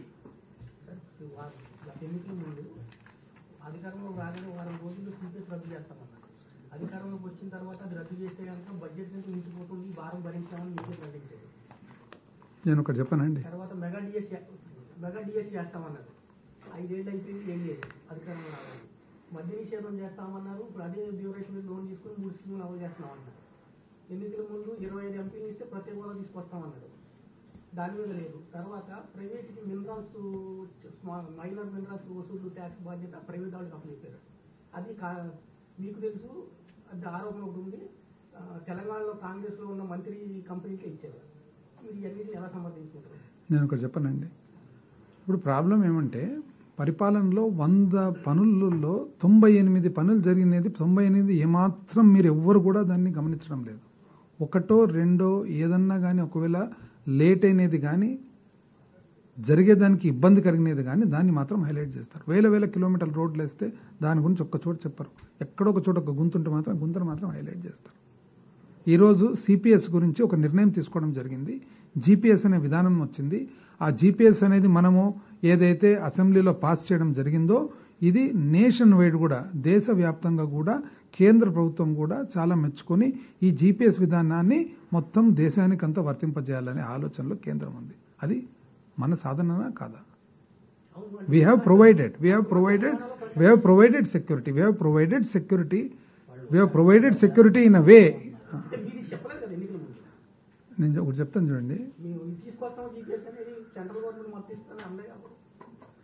ఎన్నికల ముందు అధికారంలోకి రాగానే వారం రోజుల్లో సీపీఎస్ రద్దు చేస్తామన్నారు అధికారంలోకి వచ్చిన తర్వాత అది రద్దు చేస్తే కనుక బడ్జెట్ నుంచి మించిపోతుంది ఈ భారం భరించామని మీకే ప్రకటించారు నేను ఒకటి చెప్పానండి తర్వాత మెగా డిఎస్ మెగా డిఎస్ చేస్తామన్నారు ఐదేళ్ళు అయిపోయింది ఏం లేదు అధికారంలో రావాలి మద్య నిషేధం చేస్తామన్నారు ఇప్పుడు అదే డ్యూరేషన్ మీద లోన్ తీసుకుని మూడు స్కీములు అమలు చేస్తామన్నారు ఎన్నికల ముందు ఇరవై ఐదు ఎంపీలు ఇస్తే ప్రత్యేక హోదా తీసుకొస్తామన్నారు దాని మీద లేదు తర్వాత ప్రైవేట్కి మినరల్స్ మైనర్ మినరల్స్ వసూలు ట్యాక్స్ బాధ్యత ప్రైవేట్ వాళ్ళకి అప్పచెప్పారు అది కా- మీకు తెలుసు అది ఆరోపణ ఒకటి ఉంది ఆ, తెలంగాణలో కాంగ్రెస్ లో ఉన్న మంత్రి కంపెనీకే ఇచ్చారు మీరు ఇవన్నీ ఎలా సమర్థించుకుంటారు నేను ఒకటి చెప్పానండి ఇప్పుడు ప్రాబ్లం ఏమంటే పరిపాలనలో వంద పనులలో తొంభై ఎనిమిది పనులు జరిగినది తొంభై ఎనిమిది ఏమాత్రం మీరు ఎవ్వరు కూడా దాన్ని గమనించడం లేదు ఒకటో రెండో ఏదన్నా కానీ ఒకవేళ లేట్ అయినది కానీ జరిగేదానికి ఇబ్బంది కలిగినది కానీ దాన్ని మాత్రం హైలైట్ చేస్తారు వేల వేల కిలోమీటర్ల రోడ్లు వేస్తే దాని గురించి ఒక్క చోట చెప్పరు ఎక్కడో ఒక చోట ఒక గుంతుంటే మాత్రం గుంతను మాత్రం హైలైట్ చేస్తారు ఈరోజు సిపిఎస్ గురించి ఒక నిర్ణయం తీసుకోవడం జరిగింది జీపీఎస్ అనే విధానం వచ్చింది ఆ జీపీఎస్ అనేది మనము ఏదైతే అసెంబ్లీలో పాస్ చేయడం జరిగిందో ఇది నేషన్ వైడ్ కూడా దేశవ్యాప్తంగా కూడా కేంద్ర ప్రభుత్వం కూడా చాలా మెచ్చుకొని ఈ జీపీఎస్ విధానాన్ని మొత్తం దేశానికంతా వర్తింపజేయాలనే ఆలోచనలో కేంద్రం ఉంది అది మన సాధననా కాదా we have provided we have provided we have provided security we have provided security we have provided security in a way అంటే మీరు ఇది చెప్పలేదు కదా ఎన్నికల ముందు నేను ఒకటి చెప్తాను చూడండి మేము ఇది తీసుకొస్తాం జీపీఎస్ అనేది సెంట్రల్ గవర్నమెంట్ మొత్తం ఇస్తాను అన్నాయి అప్పుడు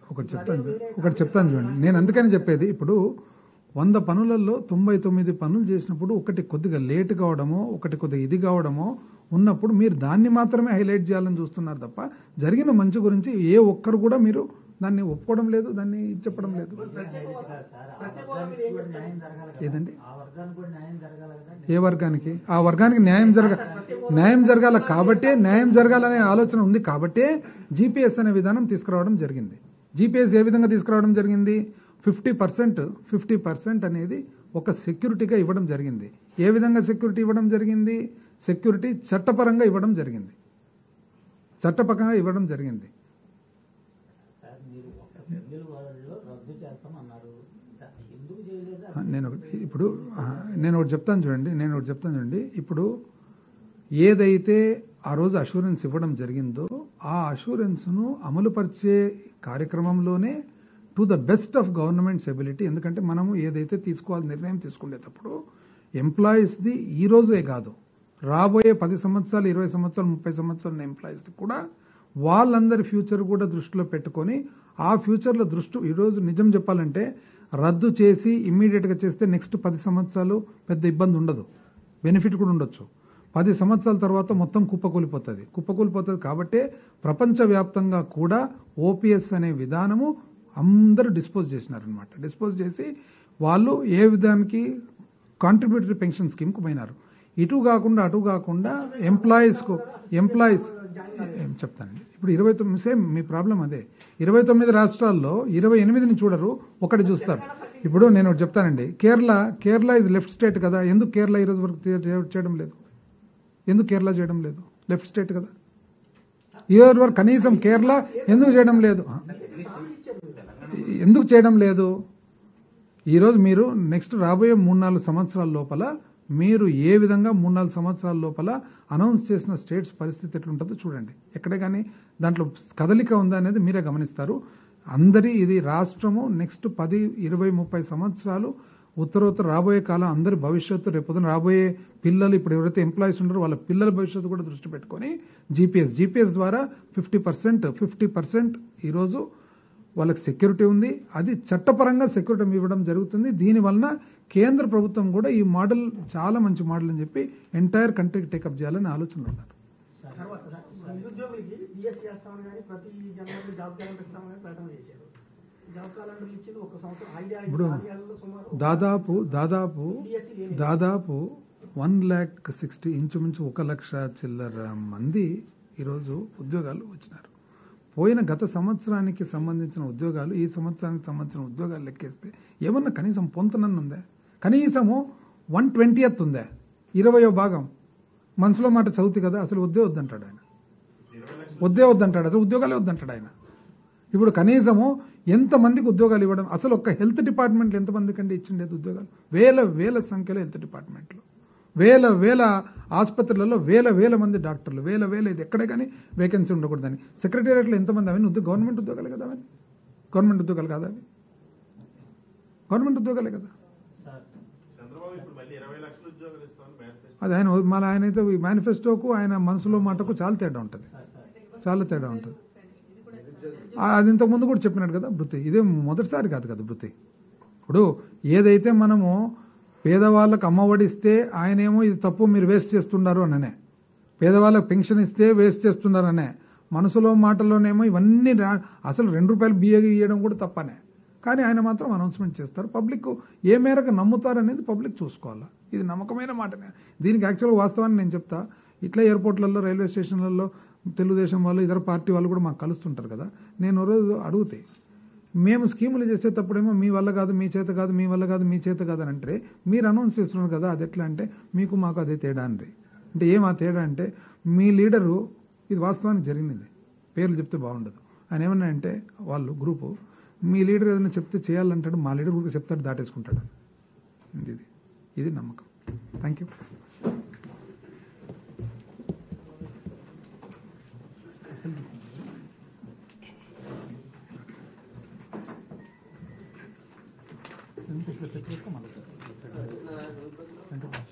ఒకటి చెప్తాను చూడండి ఒకటి చెప్తాను చూడండి నేను అందుకని చెప్పేది ఇప్పుడు వంద పనులలో తొంభై తొమ్మిది పనులు చేసినప్పుడు ఒకటి కొద్దిగా లేట్ కావడమో ఒకటి కొద్దిగా ఇది కావడమో ఉన్నప్పుడు మీరు దాన్ని మాత్రమే హైలైట్ చేయాలని చూస్తున్నారు తప్ప జరిగిన మంచి గురించి ఏ ఒక్కరు కూడా మీరు దాన్ని ఒప్పుకోవడం లేదు దాన్ని చెప్పడం లేదు ఏదండి ఏ వర్గానికి ఆ వర్గానికి న్యాయం జరగ న్యాయం జరగాల కాబట్టే న్యాయం జరగాలనే ఆలోచన ఉంది కాబట్టే జీపీఎస్ అనే విధానం తీసుకురావడం జరిగింది జీపీఎస్ ఏ విధంగా తీసుకురావడం జరిగింది ఫిఫ్టీ పర్సెంట్ ఫిఫ్టీ పర్సెంట్ అనేది ఒక సెక్యూరిటీగా ఇవ్వడం జరిగింది ఏ విధంగా సెక్యూరిటీ ఇవ్వడం జరిగింది సెక్యూరిటీ చట్టపరంగా ఇవ్వడం జరిగింది చట్టపరంగా ఇవ్వడం జరిగింది సార్ మీరు ఒక షెడ్యూల్ వాళ్ళలో రద్దు చేస్తామన్నారు దా- ఎందుకు చేయలేదు ఆ, నేను ఒకటి- ఇప్పుడు ఆ, నేను ఒకటి చెప్తాను చూడండి నేను ఒకటి చెప్తాను చూడండి ఇప్పుడు ఏదైతే ఆ రోజు అష్యూరెన్స్ ఇవ్వడం జరిగిందో ఆ అష్యూరెన్స్ను అమలుపరిచే కార్యక్రమంలోనే to the best of governments ability ఎందుకంటే మనము ఏదైతే తీసుకోవాలి నిర్ణయం తీసుకునేటప్పుడు ఎంప్లాయీస్ది ఈ రోజే కాదు రాబోయే పది సంవత్సరాలు ఇరవై సంవత్సరాలు ముప్పై సంవత్సరాల ఎంప్లాయీస్ కూడా వాళ్ళందరి ఫ్యూచర్ కూడా దృష్టిలో పెట్టుకొని ఆ ఫ్యూచర్లో దృష్టి ఈరోజు నిజం చెప్పాలంటే రద్దు చేసి ఇమ్మీడియట్గా చేస్తే నెక్స్ట్ పది సంవత్సరాలు పెద్ద ఇబ్బంది ఉండదు బెనిఫిట్ కూడా ఉండొచ్చు పది సంవత్సరాల తర్వాత మొత్తం కుప్పకూలిపోతుంది కుప్పకూలిపోతుంది కాబట్టే ప్రపంచవ్యాప్తంగా కూడా ఓపీఎస్ అనే విధానము అందరూ డిస్పోజ్ చేసినారనమాట డిస్పోజ్ చేసి వాళ్ళు ఏ విధానికి కాంట్రిబ్యూటరీ పెన్షన్ స్కీమ్కు పోయినారు ఇటు కాకుండా అటు కాకుండా ఎంప్లాయీస్కు ఎంప్లాయీస్ ఏం చెప్తానండి ఇప్పుడు ఇరవై తొమ్మిది సేమ్ మీ ప్రాబ్లం అదే ఇరవై తొమ్మిది రాష్ట్రాల్లో ఇరవై ఎనిమిదిని చూడరు ఒకటి చూస్తారు ఇప్పుడు నేను ఒకటి చెప్తానండి Kerala Kerala is left state కదా ఎందుకు కేరళ ఈ రోజు వరకు చే- చేయడం లేదు ఎందుకు కేరళ చేయడం లేదు లెఫ్ట్ స్టేట్ కదా ఈ రోజు వరకు కనీసం కేరళ ఎందుకు చేయడం లేదు ఎందుకు చేయడం లేదు ఈరోజు మీరు నెక్స్ట్ రాబోయే మూడు నాలుగు సంవత్సరాల లోపల మీరు ఏ విధంగా మూడు నాలుగు సంవత్సరాల లోపల అనౌన్స్ చేసిన స్టేట్స్ పరిస్థితి ఎట్లుంటుందో చూడండి ఎక్కడే కానీ దాంట్లో కదలిక ఉందా అనేది మీరే గమనిస్తారు అందరి ఇది రాష్ట్రము నెక్స్ట్ పది ఇరవై ముప్పై సంవత్సరాలు ఉత్తరోత్తర రాబోయే కాలం అందరి భవిష్యత్తు రేపొద్దున రాబోయే పిల్లలు ఇప్పుడు ఎవరైతే ఎంప్లాయీస్ ఉన్నారో వాళ్ళ పిల్లల భవిష్యత్తు కూడా దృష్టి పెట్టుకొని జీపీఎస్ జీపీఎస్ ద్వారా ఫిఫ్టీ పర్సెంట్ ఫిఫ్టీ పర్సెంట్ ఈరోజు వాళ్ళకి సెక్యూరిటీ ఉంది అది చట్టపరంగా సెక్యూరిటీ ఇవ్వడం జరుగుతుంది దీని వలన కేంద్ర ప్రభుత్వం కూడా ఈ మోడల్ చాలా మంచి మోడల్ అని చెప్పి ఎంటైర్ కంట్రీకి టేకప్ చేయాలని ఆలోచనలు ఉన్నారు తర్వాత నిరుద్యోగులకి డిఎస్ చేస్తామని కానీ ప్రతి జనవరి జాబ్ క్యాలెండర్ ఇస్తామని కానీ ప్రకటన చేశారు జాబ్ క్యాలెండర్ ఇచ్చింది ఒక సంవత్సరం ఐదు ఇప్పుడు ఆరు ఏళ్ళలో సుమారు దాదాపు దాదాపు డిఎస్సి లేదు దాదాపు వన్ ల్యాక్ సిక్స్టీ ఇంచుమించు ఒక లక్ష చిల్లర మంది ఈరోజు ఉద్యోగాలు వచ్చినారు పోయిన గత సంవత్సరానికి సంబంధించిన ఉద్యోగాలు ఈ సంవత్సరానికి సంబంధించిన ఉద్యోగాలు లెక్కేస్తే ఏమన్నా కనీసం పొంతనన్ను ఉందా కనీసము వన్ ట్వంటీయత్ ఉందా ఇరవయో భాగం మనసులో మాట చదువుతుంది కదా అసలు వద్దే వద్దంటాడు ఆయన వద్దే వద్దంటాడు అసలు ఉద్యోగాలే వద్దంటాడు ఆయన ఇప్పుడు కనీసము ఎంతమందికి ఉద్యోగాలు ఇవ్వడం అసలు ఒక్క హెల్త్ డిపార్ట్మెంట్లో ఎంతమందికి అండి ఇచ్చిండేది ఉద్యోగాలు వేల వేల సంఖ్యలో హెల్త్ డిపార్ట్మెంట్లో వేల వేల ఆసుపత్రులలో వేల వేల మంది డాక్టర్లు వేల వేల ఇది ఎక్కడే కానీ వేకెన్సీ ఉండకూడదని సెక్రటేరియట్లో ఎంతమంది అవన్నీ ఉద్యోగ గవర్నమెంట్ ఉద్యోగాలే కదా అవన్నీ గవర్నమెంట్ ఉద్యోగాలు కాదా అవి గవర్నమెంట్ ఉద్యోగాలే కదా సార్ చంద్రబాబు ఇప్పుడు మళ్ళీ ఇరవై లక్షల ఉద్యోగాలు ఇస్తామని మేనిఫెస్టో అది ఆయన మళ్ళీ ఆయన అయితే ఈ మేనిఫెస్టోకు ఆయన మనసులో మాటకు చాలా తేడా ఉంటుంది సార్ సార్ చాలా తేడా ఉంటుంది ఆ, అది ఇంతకు ముందు కూడా చెప్పినాడు కదా బృతి ఇదే మొదటిసారి కాదు కదా బృతి ఇప్పుడు ఏదైతే మనము పేదవాళ్ళకు అమ్మఒడి ఇస్తే ఆయనేమో ఇది తప్పు మీరు వేస్ట్ చేస్తున్నారు అననే పేదవాళ్ళకు పెన్షన్ ఇస్తే వేస్ట్ చేస్తున్నారనే మనసులో మాటల్లోనేమో ఇవన్నీ రా- అసలు రెండు రూపాయలు బియ్యం ఇవ్వడం కూడా తప్పనే కానీ ఆయన మాత్రం అనౌన్స్మెంట్ చేస్తారు పబ్లిక్ ఏ మేరకు నమ్ముతారు అనేది పబ్లిక్ చూసుకోవాలి ఇది నమ్మకమైన మాటనే దీనికి యాక్చువల్గా వాస్తవాన్ని నేను చెప్తా ఇట్లా ఎయిర్పోర్ట్లలో రైల్వే స్టేషన్లలో తెలుగుదేశం వాళ్ళు ఇతర పార్టీ వాళ్ళు కూడా మాకు కలుస్తుంటారు కదా నేను ఓ రోజు అడుగుతాయి మేము స్కీములు చేసేటప్పుడేమో మీ వల్ల కాదు మీ చేత కాదు మీ వల్ల కాదు మీ చేత కాదు అని అంటే మీరు అనౌన్స్ చేస్తున్నారు కదా అది ఎట్లా అంటే మీకు మాకు అదే తేడా అండి అంటే ఏం ఆ తేడా అంటే మీ లీడరు ఇది వాస్తవానికి జరిగింది పేర్లు చెప్తే బాగుండదు ఆయన ఏమన్నా అంటే వాళ్ళు గ్రూపు మీ లీడర్ ఏదైనా చెప్తే చేయాలంటాడు మా లీడర్ కూడా చెప్తాడు దాటేసుకుంటాడు ఇది ఇది నమ్మకం థ్యాంక్ యూ మళ్ళీ